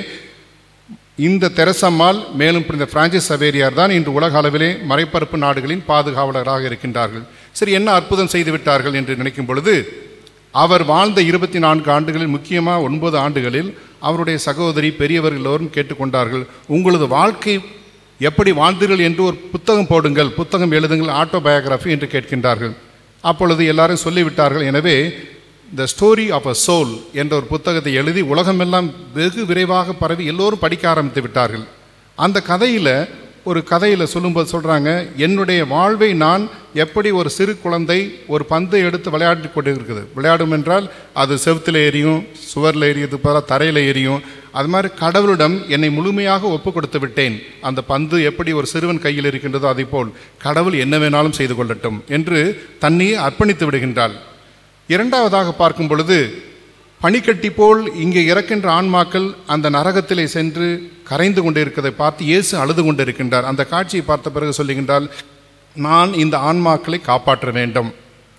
E: இந்த தெரசம்மாள் மேலும் இந்த பிரான்சிஸ் சவேரியார் தான் இன்று உலக அளவிலே மறைப்பரப்பு நாடுகளின் பாதுகாவலராக இருக்கின்றார்கள் சரி என்ன அற்புதம் செய்து விட்டார்கள் என்று நினைக்கும் பொழுது அவர் வாழ்ந்த இருபத்தி நான்கு ஆண்டுகளில் முக்கியமாக ஒன்பது ஆண்டுகளில் அவருடைய சகோதரி பெரியவர்கள் எல்லோரும் கேட்டுக்கொண்டார்கள் உங்களது வாழ்க்கை எப்படி வாழ்ந்தீர்கள் என்று ஒரு புத்தகம் போடுங்கள் புத்தகம் எழுதுங்கள் ஆட்டோபயோகிராஃபி என்று கேட்கின்றார்கள் அப்பொழுது எல்லாரும் சொல்லிவிட்டார்கள் எனவே the story of a soul என்ற ஒரு புத்தகத்தை எழுதி உலகமெல்லாம் வெகு விரைவாக பரவி எல்லோரும் படிக்க ஆரம்பித்து விட்டார்கள் அந்த கதையில் ஒரு கதையில் சொல்லும்போது சொல்கிறாங்க என்னுடைய வாழ்வை நான் எப்படி ஒரு சிறு குழந்தை ஒரு பந்து எடுத்து விளையாடி கொண்டு இருக்குது விளையாடும் என்றால் அது செவுத்தில் எரியும் சுவரில் எரியுது போல தரையில் எரியும் அது மாதிரி கடவுளிடம் என்னை முழுமையாக ஒப்பு கொடுத்து விட்டேன் அந்த பந்து எப்படி ஒரு சிறுவன் கையில் இருக்கின்றதோ அதே போல் கடவுள் என்ன வேணாலும் செய்து கொள்ளட்டும் என்று தன்னையே அர்ப்பணித்து விடுகின்றாள் இரண்டாவதாக பார்க்கும் பொழுது பனிக்கட்டி போல் இங்கே இறக்கின்ற ஆன்மாக்கள் அந்த நரகத்திலே சென்று கரைந்து கொண்டிருக்கிறதை பார்த்து இயேசு அழுது கொண்டிருக்கின்றார் அந்த காட்சியை பார்த்த பிறகு சொல்லுகின்றால் நான் இந்த ஆன்மாக்களை காப்பாற்ற வேண்டும்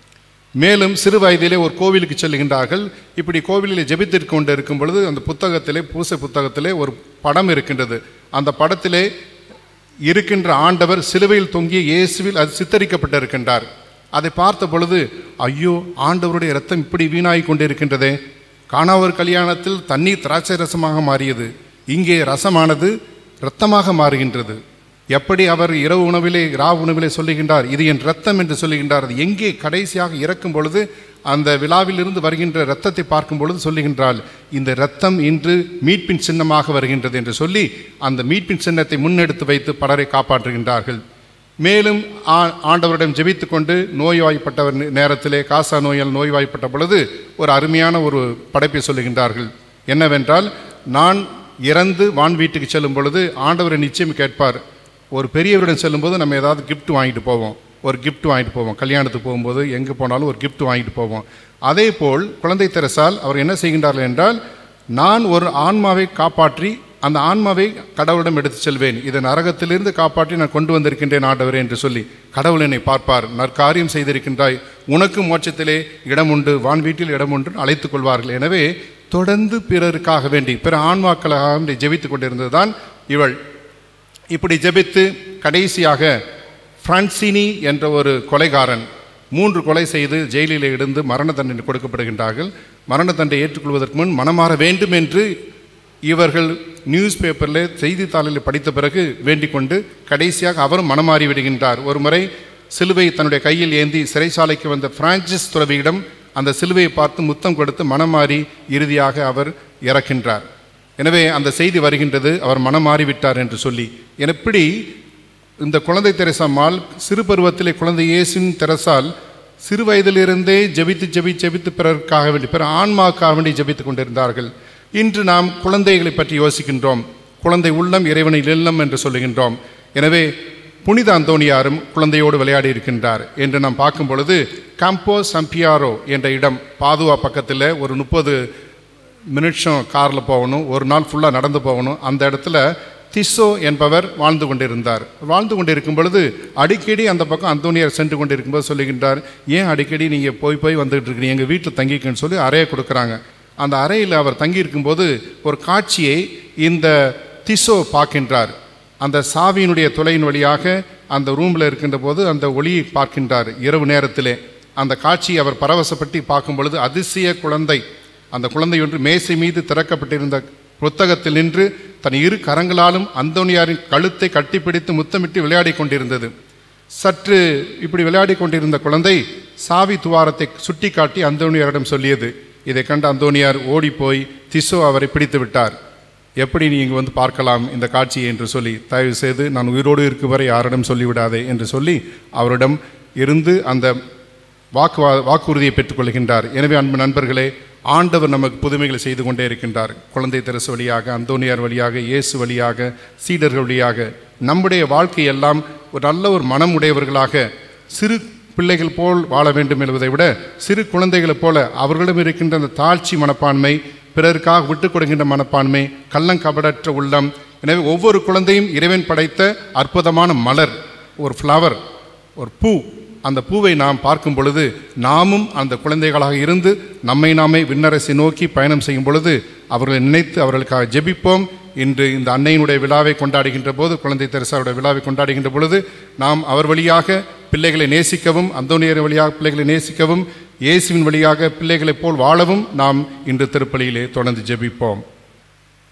E: மேலும் சிறு வயதிலே ஒரு கோவிலுக்கு செல்கின்றார்கள் இப்படி கோவிலில் ஜெபித்திற்கு கொண்டு இருக்கும் பொழுது அந்த புத்தகத்திலே பூசை புத்தகத்திலே ஒரு படம் இருக்கின்றது அந்த படத்திலே இருக்கின்ற ஆண்டவர் சிலுவையில் தொங்கிய இயேசுவில் அது சித்தரிக்கப்பட்டிருக்கின்றார் அதை பார்த்த பொழுது ஐயோ ஆண்டவருடைய ரத்தம் இப்படி வீணாகி கொண்டிருக்கின்றதே காணாவர் கல்யாணத்தில் தண்ணீர் திராட்சை ரசமாக மாறியது இங்கே ரசமானது இரத்தமாக மாறுகின்றது எப்படி அவர் இரவு உணவிலே ராவு உணவிலே சொல்லுகின்றார் இது என் ரத்தம் என்று சொல்லுகின்றார் அது எங்கே கடைசியாக இறக்கும் பொழுது அந்த விழாவிலிருந்து வருகின்ற இரத்தத்தை பார்க்கும் பொழுது சொல்லுகின்றால் இந்த இரத்தம் இன்று மீட்பின் சின்னமாக வருகின்றது என்று சொல்லி அந்த மீட்பின் சின்னத்தை முன்னெடுத்து வைத்து பலரை காப்பாற்றுகின்றார்கள் மேலும் ஆ- ஆண்டவரிடம் ஜெபித்து கொண்டு நோய்வாய்ப்பட்டவர் நே- நேரத்திலே காசா நோயால் நோய்வாய்ப்பட்ட பொழுது ஒரு அருமையான ஒரு படைப்பை சொல்லுகின்றார்கள் என்னவென்றால் நான் இறந்து வான் வீட்டுக்கு செல்லும் பொழுது ஆண்டவரை நிச்சயம் கேட்பார் ஒரு பெரியவரிடம் செல்லும்போது நம்ம ஏதாவது gift வாங்கிட்டு போவோம் ஒரு gift வாங்கிட்டு போவோம் கல்யாணத்துக்கு போகும்போது எங்கே போனாலும் ஒரு gift வாங்கிட்டு போவோம் அதே போல் குழந்தை தெரசால் அவர் என்ன செய்கின்றார்கள் என்றால் நான் ஒரு ஆன்மாவை காப்பாற்றி அந்த ஆன்மாவை கடவுளிடம் எடுத்து செல்வேன் இதை நரகத்திலிருந்து காப்பாற்றி நான் கொண்டு வந்திருக்கின்றேன் ஆண்டவரே என்று சொல்லி கடவுள் என்னை பார்ப்பார் நற்காரியம் செய்திருக்கின்றாய் உனக்கு மோட்சத்திலே இடம் உண்டு வான் வீட்டில் இடம் உண்டு அழைத்துக் கொள்வார்கள் எனவே தொடர்ந்து பிறருக்காக வேண்டி பிற ஆன்மாக்களாக வேண்டி ஜெபித்துக் கொண்டிருந்ததுதான் இவள் இப்படி ஜெபித்து கடைசியாக பிரான்சினி என்ற ஒரு கொலைகாரன் மூன்று கொலை செய்து ஜெயிலில் இருந்து மரண தண்டனை கொடுக்கப்படுகின்றார்கள் மரண தண்டனை ஏற்றுக்கொள்வதற்கு முன் மனமாற வேண்டும் என்று இவர்கள் நியூஸ் பேப்பரில் செய்தித்தாளில் படித்த பிறகு வேண்டிக் கொண்டு கடைசியாக அவரும் மனமாறி விடுகின்றார் ஒரு முறை சிலுவை தன்னுடைய கையில் ஏந்தி சிறைச்சாலைக்கு வந்த பிரான்சிஸ் துறவியிடம் அந்த சிலுவையை பார்த்து முத்தம் கொடுத்து மனமாறி இறுதியாக அவர் இறக்கின்றார் எனவே அந்த செய்தி வருகின்றது அவர் மனம் மாறிவிட்டார் என்று சொல்லி எப்படி இந்த குழந்தை தெரசாமால் சிறு பருவத்திலே குழந்தை இயேசுவின் தெரசால் சிறு வயதிலிருந்தே ஜெபித்து ஜெபி ஜெபித்து பிறருக்காக வேண்டி பிற ஆன்மாவுக்காக வேண்டி ஜெபித்துக் கொண்டிருந்தார்கள் இன்று நாம் குழந்தைகளை பற்றி யோசிக்கின்றோம் குழந்தை உள்ளம் இறைவனில் இல்லம் என்று சொல்லுகின்றோம் எனவே புனித அந்தோனியாரும் குழந்தையோடு விளையாடி இருக்கின்றார் என்று நாம் பார்க்கும் பொழுது காம்போ சம்பியாரோ என்ற இடம் பாதுவா பக்கத்தில் ஒரு முப்பது மினிட்ஸும் காரில் போகணும் ஒரு நாள் ஃபுல்லாக நடந்து போகணும் அந்த இடத்துல திசோ என்பவர் வாழ்ந்து கொண்டிருந்தார் வாழ்ந்து கொண்டிருக்கும் பொழுது அடிக்கடி அந்த பக்கம் அந்தோனியார் சென்று கொண்டிருக்கும்போது சொல்லுகின்றார் ஏன் அடிக்கடி நீங்கள் போய் போய் வந்துகிட்டு இருக்கிறீங்க எங்கள் வீட்டில் தங்கிக்கன்னு சொல்லி அறையை கொடுக்குறாங்க அந்த அறையில் அவர் தங்கியிருக்கும்போது ஒரு காட்சியை இந்த திசோ பார்க்கின்றார் அந்த சாவியினுடைய துளையின் வழியாக அந்த ரூமில் இருக்கின்ற போது அந்த ஒளியை பார்க்கின்றார் இரவு நேரத்திலே அந்த காட்சியை அவர் பரவசப்பட்டு பார்க்கும் பொழுது அதிசய குழந்தை அந்த குழந்தை ஒன்று மேசை மீது திறக்கப்பட்டிருந்த புத்தகத்தில் நின்று தன் இரு கரங்களாலும் அந்தோனியாரின் கழுத்தை கட்டிப்பிடித்து முத்தமிட்டு விளையாடிக் கொண்டிருந்தது சற்று இப்படி விளையாடிக் கொண்டிருந்த குழந்தை சாவி துவாரத்தை சுட்டிக்காட்டி அந்தோனியாரிடம் சொல்லியது இதை கண்ட அந்தோனியார் ஓடிப்போய் திசோ அவரை பிடித்து விட்டார் எப்படி நீ இங்கு வந்து பார்க்கலாம் இந்த காட்சியை என்று சொல்லி தயவு செய்து நான் உயிரோடு இருக்கும் வரை யாரிடம் சொல்லிவிடாதே என்று சொல்லி அவரிடம் இருந்து அந்த வாக்கு வாக்குறுதியை பெற்றுக்கொள்கின்றார் எனவே அன்பு நண்பர்களே ஆண்டவர் நமக்கு புதுமைகளை செய்து கொண்டே இருக்கின்றார் குழந்தை தெரசு வழியாக அந்தோனியார் வழியாக இயேசு வழியாக சீடர்கள் வழியாக நம்முடைய வாழ்க்கையெல்லாம் ஒரு நல்ல ஒரு மனம் உடையவர்களாக சிறு பிள்ளைகள் போல் வாழ வேண்டும் என்பதை விட சிறு குழந்தைகளைப் போல அவர்களிடம் இருக்கின்ற அந்த தாழ்ச்சி மனப்பான்மை பிறருக்காக விட்டுக் கொடுக்கின்ற மனப்பான்மை கள்ளங்கபடற்ற உள்ளம் எனவே ஒவ்வொரு குழந்தையும் இறைவன் படைத்த அற்புதமான மலர் ஒரு ஃப்ளவர் ஒரு பூ அந்த பூவை நாம் பார்க்கும் பொழுது நாமும் அந்த குழந்தைகளாக இருந்து நம்மை நாமே விண்ணரசை நோக்கி பயணம் செய்யும் பொழுது அவர்களை நினைத்து அவர்களுக்காக ஜெபிப்போம் இன்று இந்த அன்னையினுடைய விழாவை கொண்டாடுகின்ற போது குழந்தை தெரசாவுடைய விழாவை கொண்டாடுகின்ற பொழுது நாம் அவர் வழியாக பிள்ளைகளை நேசிக்கவும் அந்தோனியர் வழியாக பிள்ளைகளை நேசிக்கவும் இயேசுவின் வழியாக பிள்ளைகளைப் போல் வாழவும் நாம் இன்று திருப்பலியிலே தொடர்ந்து ஜெபிப்போம்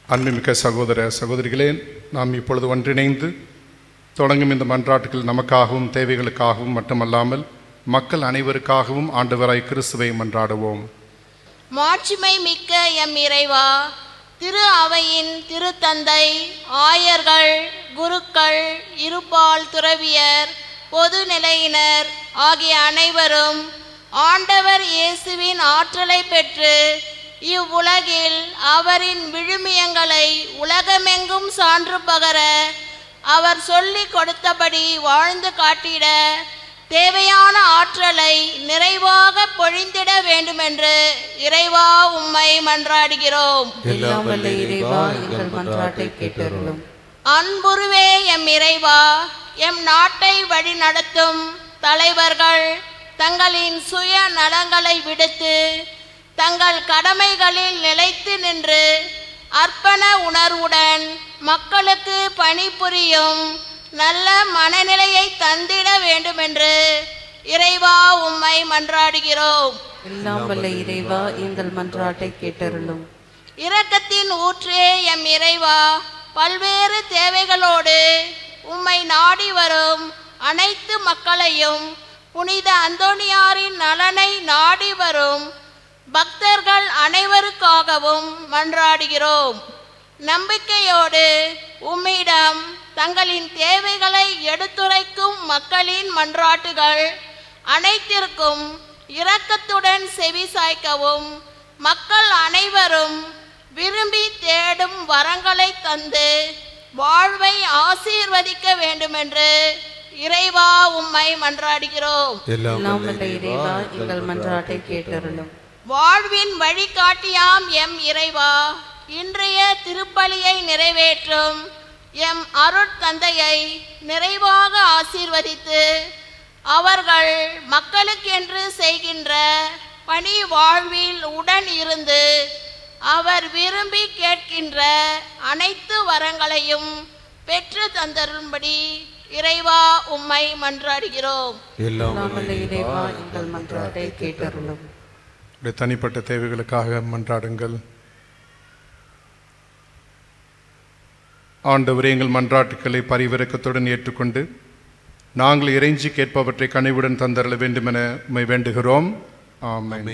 E: அன்புமிக்க சகோதர சகோதரிகளே நாம் இப்பொழுது ஒன்றிணைந்து தொடங்கும் இந்த மன்றாட்டுகள் நமக்காகவும் தேவைகளுக்காகவும் மட்டுமல்லாமல் மக்கள் அனைவருக்காகவும் ஆண்டவராய் கிறிஸ்துவை மன்றாடுவோம்
H: மாட்சிமை மிக்க எம் இறைவா திரு அவையின் திருத்தந்தை ஆயர்கள் குருக்கள் இருபால் துறவியர் பொது நிலையினர் ஆகிய அனைவரும் ஆண்டவர் இயேசுவின் ஆற்றலை பெற்று இவ்வுலகில் அவரின் விழுமியங்களை உலகமெங்கும் சான்று பகர அவர் சொல்லிக் கொடுத்தபடி வாழ்ந்து காட்டிட தேவையான ஆற்றலை நிறைவாக பொழிந்திட வேண்டுமென்று இறைவா உம்மை மன்றாடுகிறோம்
F: எல்லாம் வல்ல இறைவா எங்கள் மன்றாட்டை கேட்டருளும்
H: அன்புருவே எம் இறைவா எம் நாட்டை வழி நடத்தும் தலைவர்கள் தங்களின் சுய நலங்களை விடுத்து தங்கள் கடமைகளில் நிலைத்து நின்று அர்ப்பண உணர்வுடன் மக்களுக்கு பணிபுரியும் நல்ல மனநிலையை தந்திட வேண்டுமென்று இறைவா உம்மை மன்றாடுகிறோம்
F: எல்லாம் வல்ல இறைவா எங்கள் மன்றாட்டை கேட்டருளும்
H: இரக்கத்தின் ஊற்றே எம் இறைவா பல்வேறு தேவைகளோடு உம்மை நாடி வரும் அனைத்து மக்களையும் புனித அந்தோணியாரின் நலனை நாடி வரும் பக்தர்கள் அனைவருக்காகவும் மன்றாடுகிறோம் நம்பிக்கையோடு உம்மிடம் தங்களின் தேவைகளை எடுத்துரைக்கும் மக்களின் மன்றாட்டுகள் அனைத்திற்கும் இரக்கத்துடன் செவி சாய்க்கவும் மக்கள் அனைவரும் விரும்பி தேடும் வரங்களை தந்து வாழ்வை ஆசீர்வதிக்க வேண்டுமென்று இறைவா உம்மை மன்றாடுகிறோம்
F: எல்லாம் வல்ல இறைவா எங்கள் மன்றாட்டை கேட்டருளும்
H: வாழ்வின் வழிகாட்டியாம் எம் இறைவா இன்றைய திருப்பலியை நிறைவேற்றும் எம் அருட்தந்தையை நிறைவாக ஆசீர்வதித்து அவர்கள் மக்களுக்கென்று செய்கின்ற பணி வாழ்வில் உடன் இருந்து அவர் விரும்பி கேட்கின்ற அனைத்து வரங்களையும் பெற்று தந்தரும்படி இறைவா உம்மை மன்றாடுகிறோம்
F: எல்லாம் வல்ல இறைவா எங்கள் மன்றாட்டை கேட்டருளும்
E: உடைய தனிப்பட்ட தேவைகளுக்காக மன்றாடுங்கள் ஆண்டவரே எங்கள் மன்றாட்டுக்களை பரிவிறக்கத்துடன் ஏற்றுக்கொண்டு நாங்கள் இறைஞ்சி கேட்பவற்றை கனிவுடன் தந்தரல வேண்டுமென உம்மை வேண்டுகிறோம் ஆமென்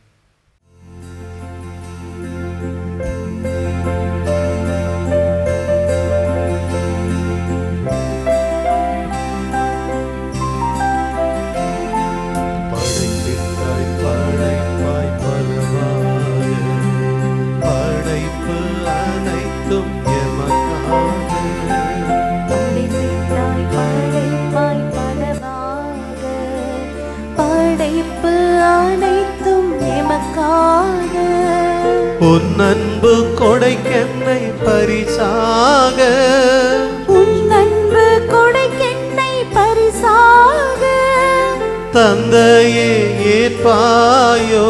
B: படைத்திட்டாய் படைப்பாய் பலவாக படைப்பு அனைத்தும் எமக்காக
D: படைத்திட்டாய் படைப்பாய் பலவாக படைப்பு அனைத்தும் எமக்காக
B: உன் அன்பு கொடைக்கென்னை பரிசாக
D: உன் அன்பு கொடைக்கென்னை பரிசாக
B: தந்தையே ஏற்பாயோ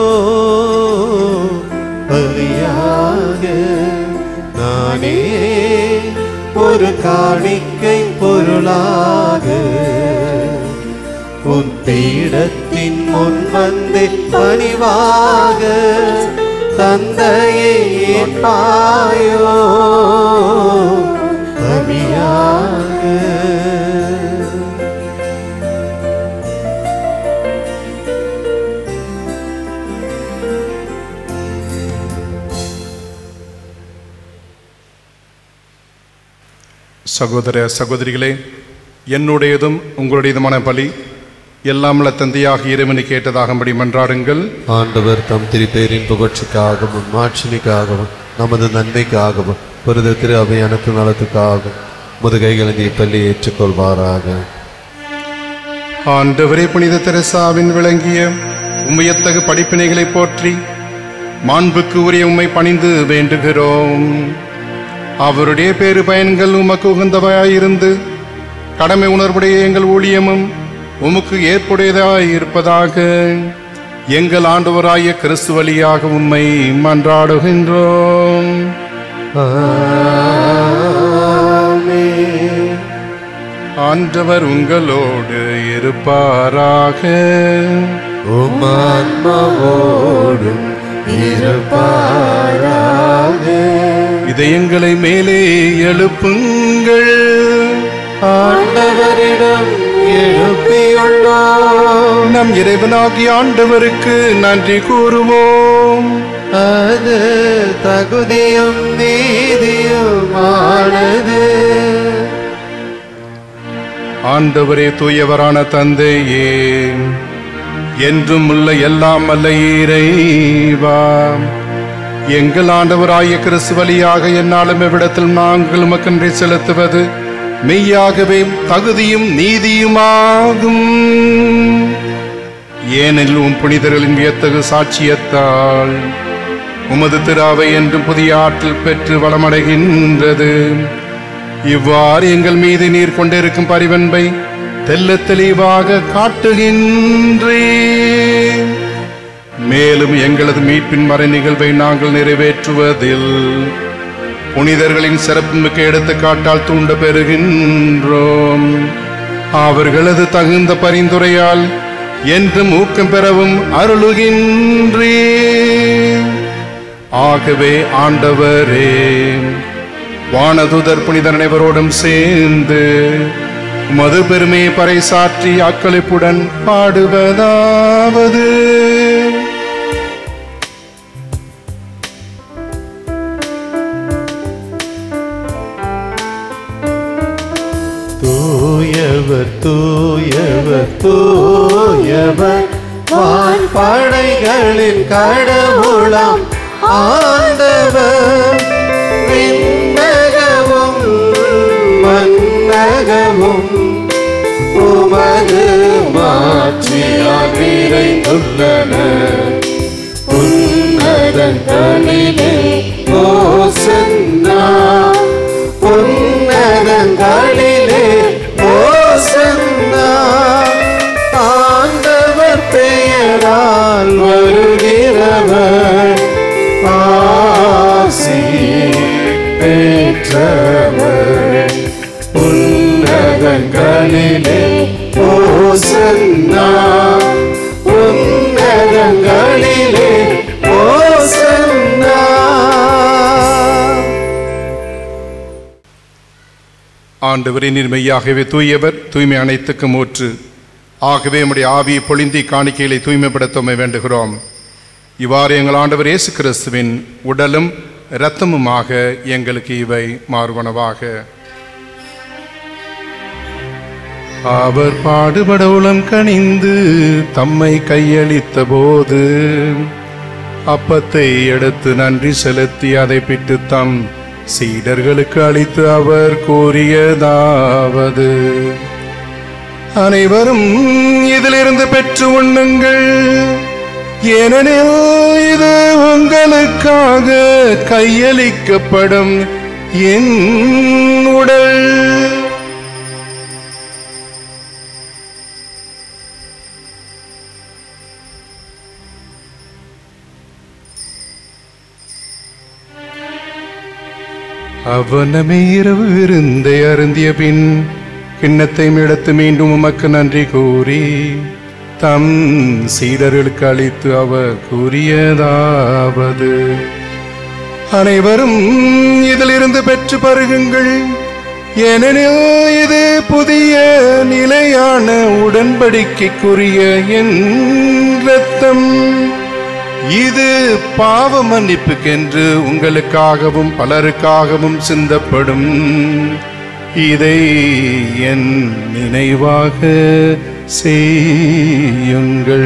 B: பலியாக நானே ஒரு காணிக்கை பொருளாக உன் பீடத்தின் முன் வந்து பணிவாக தந்தையே ஏற்பாயோ பலியாக
E: சகோதர சகோதரிகளே என்னுடையதும் உங்களுடையதுமான பலி எல்லாமல்ல தந்தையாக இறைவனை கேட்டதாகும்படி மன்றாடுங்கள்
I: ஆண்டவர் தம் திருப்பேரின் புகழ்ச்சிக்காகவும் மாட்சிமைக்காகவும் நமது நன்மைக்காகவும் புரித திரு அவை அனைத்து நலத்துக்காகவும் முதுகைகளை பள்ளி ஏற்றுக்கொள்வாராக
E: ஆண்டவரே புனித தெரசாவின் விளங்கிய உம்மையத்தகு படிப்பினைகளை போற்றி மாண்புக்கு உரிய உம்மை பணிந்து வேண்டுகிறோம் அவருடைய பேறு பயன்கள் உமக்கு உகந்தவையாயிருந்து கடமை உணர்வுடைய எங்கள் ஊழியமும் உமக்கு ஏற்புடையதாய் இருப்பதாக எங்கள் ஆண்டவராய கிறிஸ்து வழியாக உம்மை மன்றாடுகின்றோம் ஆண்டவர் உங்களோடு இருப்பாராக
I: உமான்மாவோடும் இருப்பாராக
E: இதயங்களை மேலே எழுப்புங்கள்
B: ஆண்டவரிடம் எழுப்பியுள்ளோம்
E: நம் இறைவனாகிய ஆண்டவருக்கு நன்றி கூறுவோம்
B: அது தகுதியும் நீதியுமானது
E: ஆண்டவரே தூயவரான தந்தையே என்றும் உள்ள எல்லாம் அல்ல இறைவா எங்கள் ஆண்டவராய கிறிஸ்து வழியாக என்னாலும் எவ்விடத்தில் நாங்கள் உமக்கன்றி செலுத்துவது மெய்யாகவே தகுதியும் நீதியுமாகும் ஏனெனில் உம் புனிதர்களின் வியத்தகு சாட்சியத்தால் உமது திராவை என்றும் புதிய ஆற்றல் பெற்று வளமடைகின்றது இவ்வாறு எங்கள் மீது நீர் கொண்டிருக்கும் பரிவன்பை தெள்ளத் தெளிவாக காட்டுகின்றே மேலும் எங்களது மீட்பின் மறை நிகழ்வை நாங்கள் நிறைவேற்றுவதில் புனிதர்களின் சிறப்புமிக்க எடுத்துக்காட்டால் தூண்ட பெறுகின்றோம் அவர்களது தகுந்த பரிந்துரையால் என்றும் ஊக்கம் பெறவும் அருளுகின்றே ஆகவே ஆண்டவரே வானதுதர் புனிதர் அனைவரோடும் சேர்ந்து மது பெருமையை பறைசாற்றி அக்களிப்புடன் பாடுவதாவது
B: தூயவர் தூயவர் தூயவர் வான் படைகளின் கடவுளாம் ஆண்டவர் விண்ணகமும் மன்னகமும் உமது மாட்சியால் நிறைந்துள்ளன உன்னதங்களிலே ஓசன்னா உன்னதங்களிலே ஓசன்னா ஆண்டவர் பெயரால் வருகிறவர் ஆசி பெற்றவர் உன்னதங்களிலே ஓசன்னா உன்னதங்களிலே ஓசன்னா
E: ஆண்டவரே நீர் மெய்யாகவே தூயவர் தூய்மை அனைத்துக்கும் ஊற்று ஆகவே உம்முடைய ஆவியை பொழிந்தி காணிக்கைகளை தூய்மைப்படுத்த உம்மை வேண்டுகிறோம் இவ்வாறு எங்கள் ஆண்டவர் இயேசு கிறிஸ்துவின் உடலும் இரத்தமுமாக எங்களுக்கு இவை மாறுவனவாக அவர் பாடுபட உளம் கனிந்து தம்மை கையளித்த போது அப்பத்தை எடுத்து நன்றி செலுத்தி அதை பிட்டு தம் சீடர்களுக்கு அளித்து அவர் கூறியதாவது அனைவரும் இதிலிருந்து பெற்று உண்ணுங்கள் ஏனெனில் இது உங்களுக்காக கையளிக்கப்படும் என் உடல் அவனமே இரவு விருந்தை அருந்திய பின் கிண்ணத்தை எடுத்து மீண்டும் உமக்கு நன்றி கூறி தம் சீடர்களுக்கு அளித்து அவர் கூறியதாவது அனைவரும் இதிலிருந்து பெற்று பருகுங்கள் ஏனெனில் இது புதிய நிலையான உடன்படிக்கைக்குரிய என் இரத்தம் இது பாவ மன்னிப்புக்கென்று உங்களுக்காகவும் பலருக்காகவும் சிந்தப்படும் இதை என் நினைவாக செய்யுங்கள்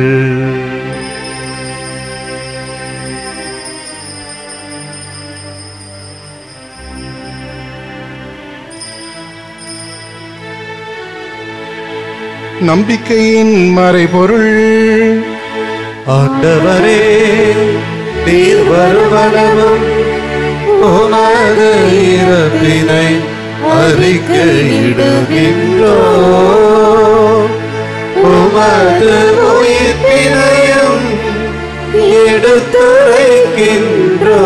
E: நம்பிக்கையின் மறைபொருள்
B: ஆண்டவரே நீர் வருவனவும் உமது இறப்பினை அறிக்கையிடுகின்றோ உமது உயிர்ப்பினையும் எடுத்துரைக்கின்றோ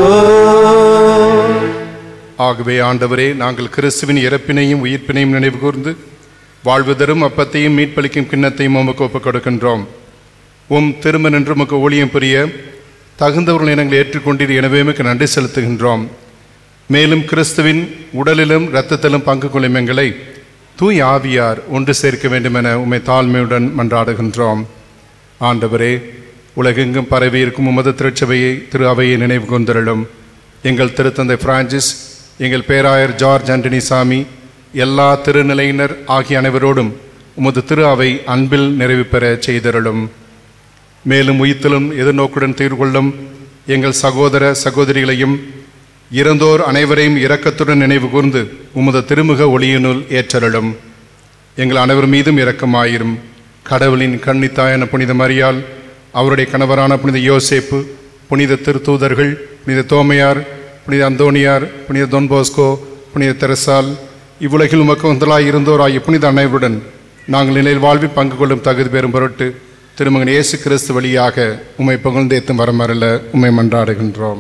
E: ஆகவே ஆண்டவரே நாங்கள் கிறிஸ்துவின் இறப்பினையும் உயிர்ப்பினையும் நினைவு கூர்ந்து வாழ்வு தரும் அப்பத்தையும் மீட்பளிக்கும் கிண்ணத்தையும் உமக்கு ஒப்புக் கொடுக்கின்றோம் உம் திரும்ப நின்று உமக்கு ஊழியம் புரிய தகுந்தவர்கள் இனங்களை ஏற்றுக்கொண்டீர் எனவே உமக்கு நன்றி செலுத்துகின்றோம் மேலும் கிறிஸ்துவின் உடலிலும் இரத்தத்திலும் பங்கு கொள்ளும் எங்களை தூய் ஆவியார் ஒன்று சேர்க்க வேண்டும் என உம்மை தாழ்மையுடன் மன்றாடுகின்றோம் ஆண்டவரே உலகெங்கும் பரவி இருக்கும் உமது திருச்சபையை திரு அவையை நினைவு கொண்டிருளும் எங்கள் திருத்தந்தை பிரான்சிஸ் எங்கள் பேராயர் ஜார்ஜ் ஆண்டனி சாமி எல்லா திருநிலையினர் ஆகிய அனைவரோடும் உமது திரு அவை அன்பில் நிறைவு பெற செய்திருளும் மேலும் உயிர்த்தலும் எதிர்நோக்குடன் தீர்வு கொள்ளும் எங்கள் சகோதர சகோதரிகளையும் இறந்தோர் அனைவரையும் இரக்கத்துடன் நினைவு கூர்ந்து உமது திருமுக ஒளியினுள் ஏற்றருளும் எங்கள் அனைவர் மீதும் இரக்கமாயிரும் கடவுளின் கன்னித்தாயான புனித மரியாள் அவருடைய கணவரான புனித யோசேப்பு புனித திருத்தூதர்கள் புனித தோமையார் புனித அந்தோனியார் புனித தொன்போஸ்கோ புனித தெரசால் இவ்வுலகில் உமக்கு வந்தலாய் இருந்தோராகிய புனித அனைவருடன் நாங்கள் நிலையில் வாழ்வில் பங்கு கொள்ளும் தகுதி பெறும் பொருட்டு திருமகன் இயேசு கிறிஸ்து வழியாக உம்மை புகழ்ந்தேத்தும் வரமரல உம்மை மன்றாடுகின்றோம்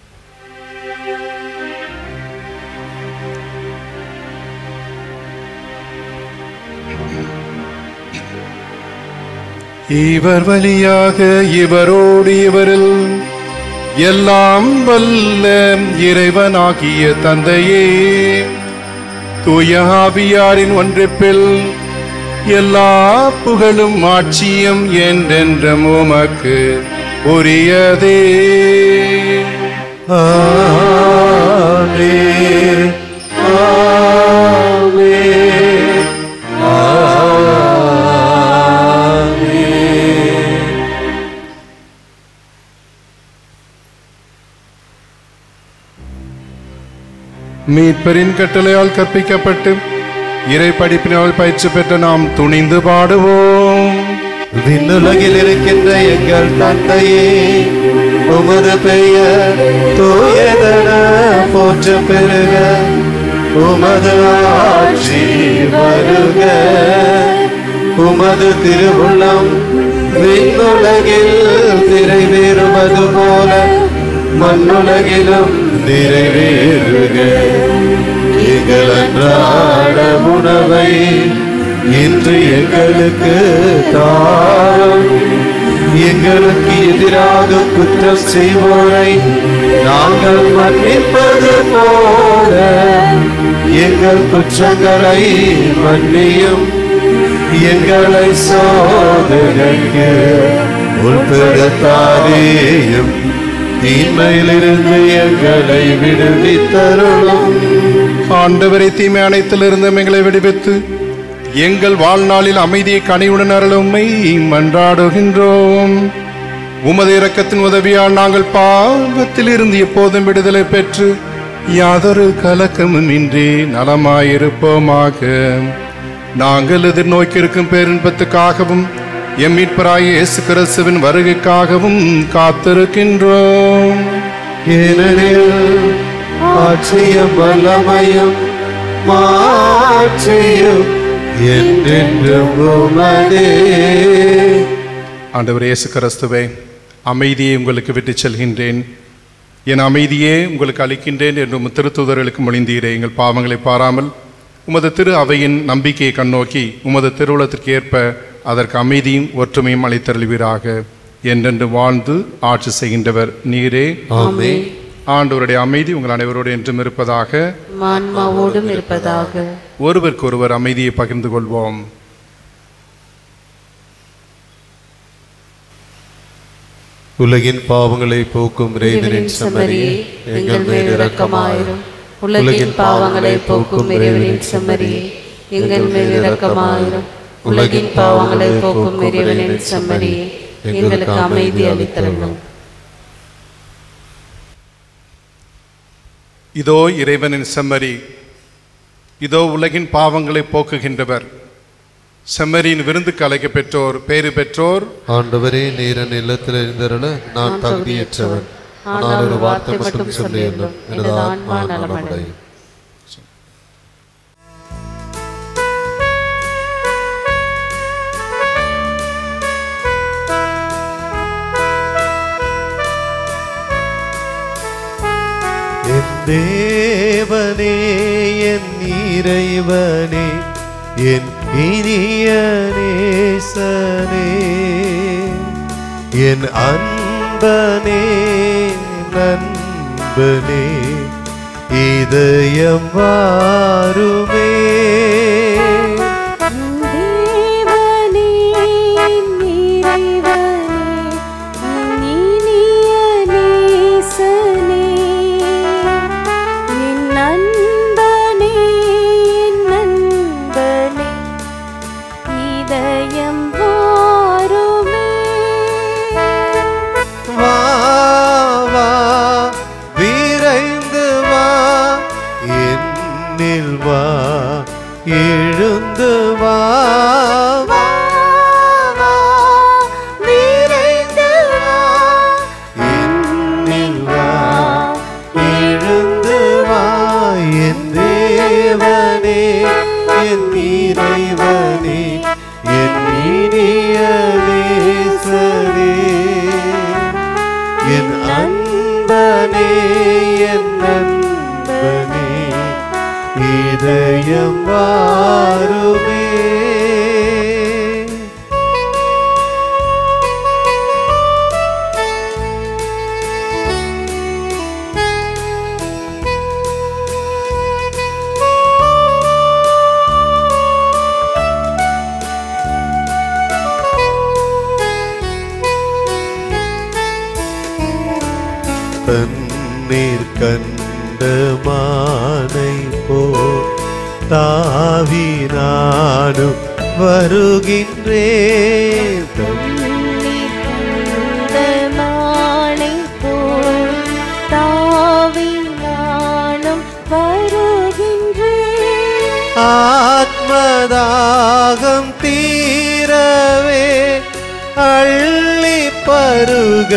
E: இவர் வழியாக இவரோடு இவரில் எல்லாம் வல்ல இறைவனாகிய தந்தையே தூய ஆவியாரின் ஒன்றிப்பில் எல்லா புகழும் ஆட்சியும் என்றென்றும் உமக்கு உரியதே
B: ஆமென். ஆமென். ஆமென்.
E: மீட்பரின் கட்டளையால் கற்பிக்கப்பட்டு இறை படிப்பினால் பயிற்சி பெற்ற நாம் துணிந்து பாடுவோம்
B: விண்ணுலகில் இருக்கின்ற எங்கள் தந்தையே உமது பெயர் தூயதென போற்ற பெருக உமது ஆட்சி வருக உமது திருவுள்ளம் விண்ணுலகில் நிறைவேறுவது போல மண்ணுலகிலும் நிறைவேறுக எங்கள் அன்றாட உணவை இன்று எங்களுக்கு தாரும் எங்களுக்கு எதிராக குற்றம் செய்வோரை நாங்கள் மன்னிப்பது போல எங்கள் குற்றங்களை மன்னியும் எங்களை சோதனைக்கு உட்படுத்தாதேயும் தீமையிலிருந்து எங்களை விடுவித்தருளும்
E: ஆண்டவரை தீமை அனைத்திலிருந்து எங்களை விடுவித்து எங்கள் வாழ்நாளில் அமைதியை கனிவுடன் அருளுமை மன்றாடுகின்றோம் உமது இரக்கத்தின் உதவியால் நாங்கள் பாவத்தில் இருந்து எப்போதும் விடுதலை பெற்று யாதொரு கலக்கமும் இன்றி நலமாயிருப்போமாக நாங்கள் எதிர்நோக்கியிருக்கும் பேரின்பத்துக்காகவும் எம் மீட்பராய இயேசு கிறிஸ்துவின் வருகைக்காகவும் காத்திருக்கின்றோம்
B: ஏனெனில் ஆட்சியும் வல்லமையும் மாட்சியும் என்றென்றும் உமதே
E: ஆண்டவர் இயேசு கிறிஸ்துவே அமைதியை உங்களுக்கு விட்டுச் செல்கின்றேன் என் அமைதியே உங்களுக்கு அளிக்கின்றேன் என்று உம் திருத்துதர்களுக்கு மொழிந்தீரே எங்கள் பாவங்களை பாராமல் உமது திரு அவையின் நம்பிக்கையை கண்ணோக்கி உமது திருவுளத்திற்கு ஏற்ப அதற்கு அமைதியும் ஒற்றுமையும் அளித்தருள்வீராக என்றென்று வாழ்ந்து ஆட்சி செய்கின்றவர் நீரே
F: ஆமென்.
E: ஆண்டவருடைய அமைதி உங்கள் அனைவரோடு என்றும் இருப்பதாக
F: ஆன்மாவோடும் இருப்பதாக
E: ஒருவருக்கொருவர் அமைதியை பகிர்ந்து கொள்வோம்
I: உலகின் பாவங்களை போக்கும் இறைவனின் செம்மறியே எங்கள் மேல் இரக்கமாயிரும்
F: உலகின் பாவங்களை போக்கும் இறைவனின் செம்மறியே எங்கள் மேல் இரக்கமாயிரும் உலகின் பாவங்களை போக்கும் இறைவனின் செம்மறியே எங்களுக்கு அமைதி அளித்தருளும்
E: இதோ இறைவனின் செம்மறி இதோ உலகின் பாவங்களை போக்குகின்றவர் செம்மறியின் விருந்துக்கு அழைக்க பெற்றோர் பேறு பெற்றோர்
I: ஆண்டவரே நீரன் இல்லத்தில் இருந்தருள நான் தகுதியற்றவன் ஆனால் ஒரு வார்த்தை மட்டும் சொல்லி எனது ஆன்மா நலமடையும்
B: என் தேவனே என் இறைவனே என் இனிய நேசனே என் அன்பனே நண்பனே இதயம் வாருமே
A: தேவனே இறைவனே இனிய நேசனே என் நண்பனே என் நண்பனே இதயம் வாருமே
B: வா வா விரைந்து வா என்னில் வா எழுந்து வா வா வா விரைந்து வா என்னில் வா எழுந்து வா என் தேவனே என் இறைவனே என் இனிய நேசரே என் அன்பனே என் நண்பனே இதயம் வாருமே தண்ணீர் கண்ட மானை போ தாவி நானும் வருகின்றேன்
A: நீர் கண்ட மானை போல் தாவி நானும் வருகின்றேன்
B: ஆத்மதாகம் தீரவே அள்ளி பருக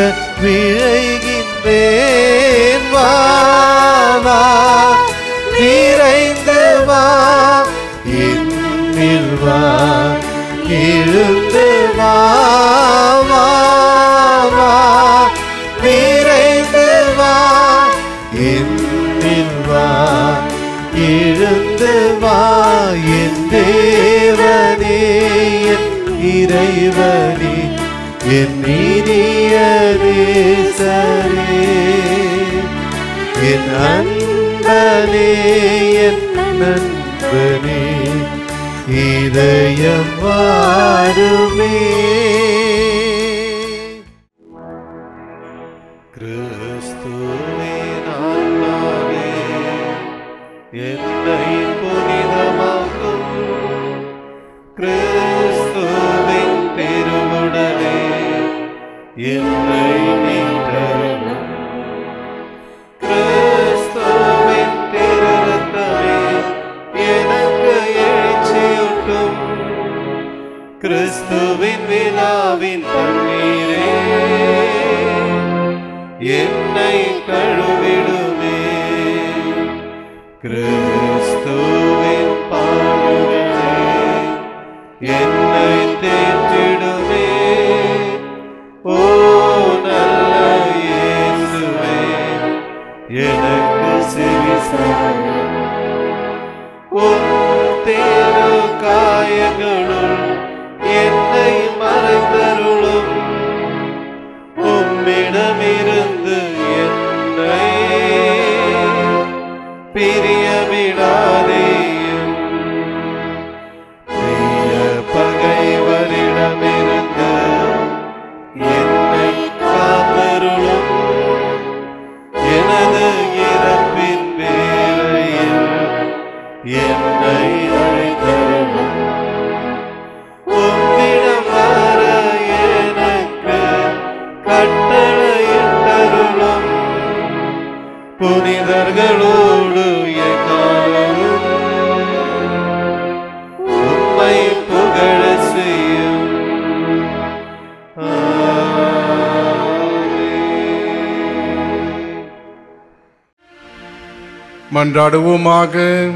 B: விழைகின்றேன் வா வா விரைந்து வா என்னில் வா எழுந்து வா வா வா விரைந்து வா என்னில் வா எழுந்து வா என் தேவனே என் இறைவனே என் இனிய நேசரே என் அன்பனே என் நண்பனே இதயம் வாருமே கிறிஸ்துவே நானாவே என்னை புனிதமாக்கும் கிறிஸ்துவின் திருவுடலே என்னை மீட்டருளும் கிறிஸ்துவின் திருரத்தமே எனக்கு எழுச்சியூட்டும் கிறிஸ்துவின் விழாவின் தண்ணீரே என்னை கழுவிடுமே கிறிஸ்துவின் பாடுகளே என்னை தேற்றிடுமே ஓ நல்ல இயேசுவே எனக்கு செவிசாயும் உன் தேரு காயங்களுள் என்னை மறைந்தருளும் உம்மிடமிருந்து என்னை பிரிய விடாதேயும் பிரிய பகைவரிடமிருந்து என்னை காத்தருளும் எனது இறப்பின் வேளையில் என்னை அழைத்தருளும் உம்மிடம் வர எனக்கு கட்டளையிட்டருளும் புனிதர்களோடு எக்காலமும் உம்மை புகழ செய்யும் ஆமென்.
E: மன்றாடுவோமாக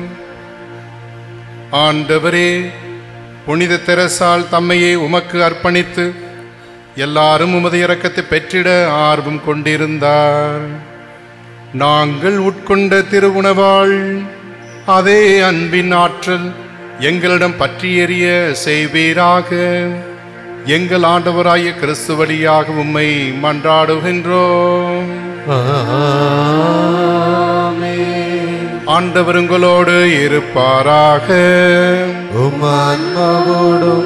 E: ஆண்டவரே புனித தெரசால் தம்மையே உமக்கு அர்ப்பணித்து எல்லாரும் உமது இரக்கத்தை பெற்றிட ஆர்வம் கொண்டிருந்தார் நாங்கள் உட்கொண்ட திருவுணவாள் அதே அன்பின் ஆற்றல் எங்களிடம் பற்றி எறிய செய்வீராக எங்கள் ஆண்டவராய கிறிஸ்து வழியாக உம்மை மன்றாடுகின்றோம்
B: ஆமென்.
E: ஆண்டவர் உங்களோடு இருப்பாராக
I: உம் ஆன்மாவோடும்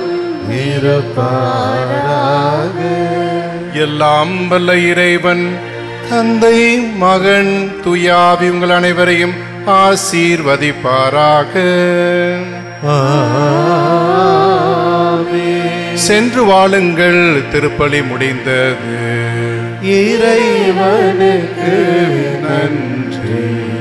I: இருப்பாராக
E: எல்லாம் வல்ல இறைவன் தந்தை மகன் துயாவி உங்கள் அனைவரையும் ஆசீர்வதிப்பாராக சென்று வாழுங்கள் திருப்பலி முடிந்தது
I: இறைவனுக்கு
E: நன்றி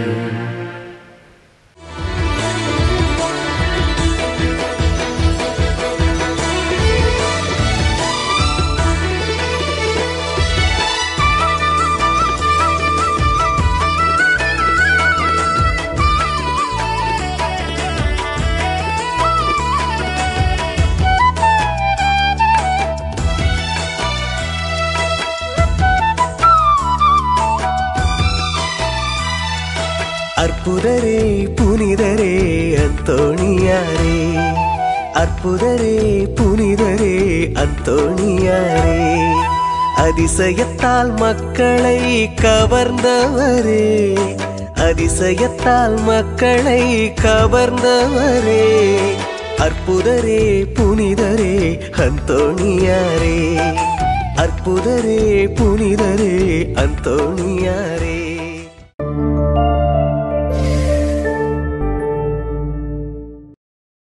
J: அற்புதரே புனிதரே அந்தோணியாரே அற்புதரே புனிதரே அந்தோணியாரே அதிசயத்தால் மக்களை கவர்ந்தவரே அதிசயத்தால் மக்களை கவர்ந்தவரே அற்புதரே புனிதரே அந்தோணியாரே அற்புதரே புனிதரே அந்தோணியாரே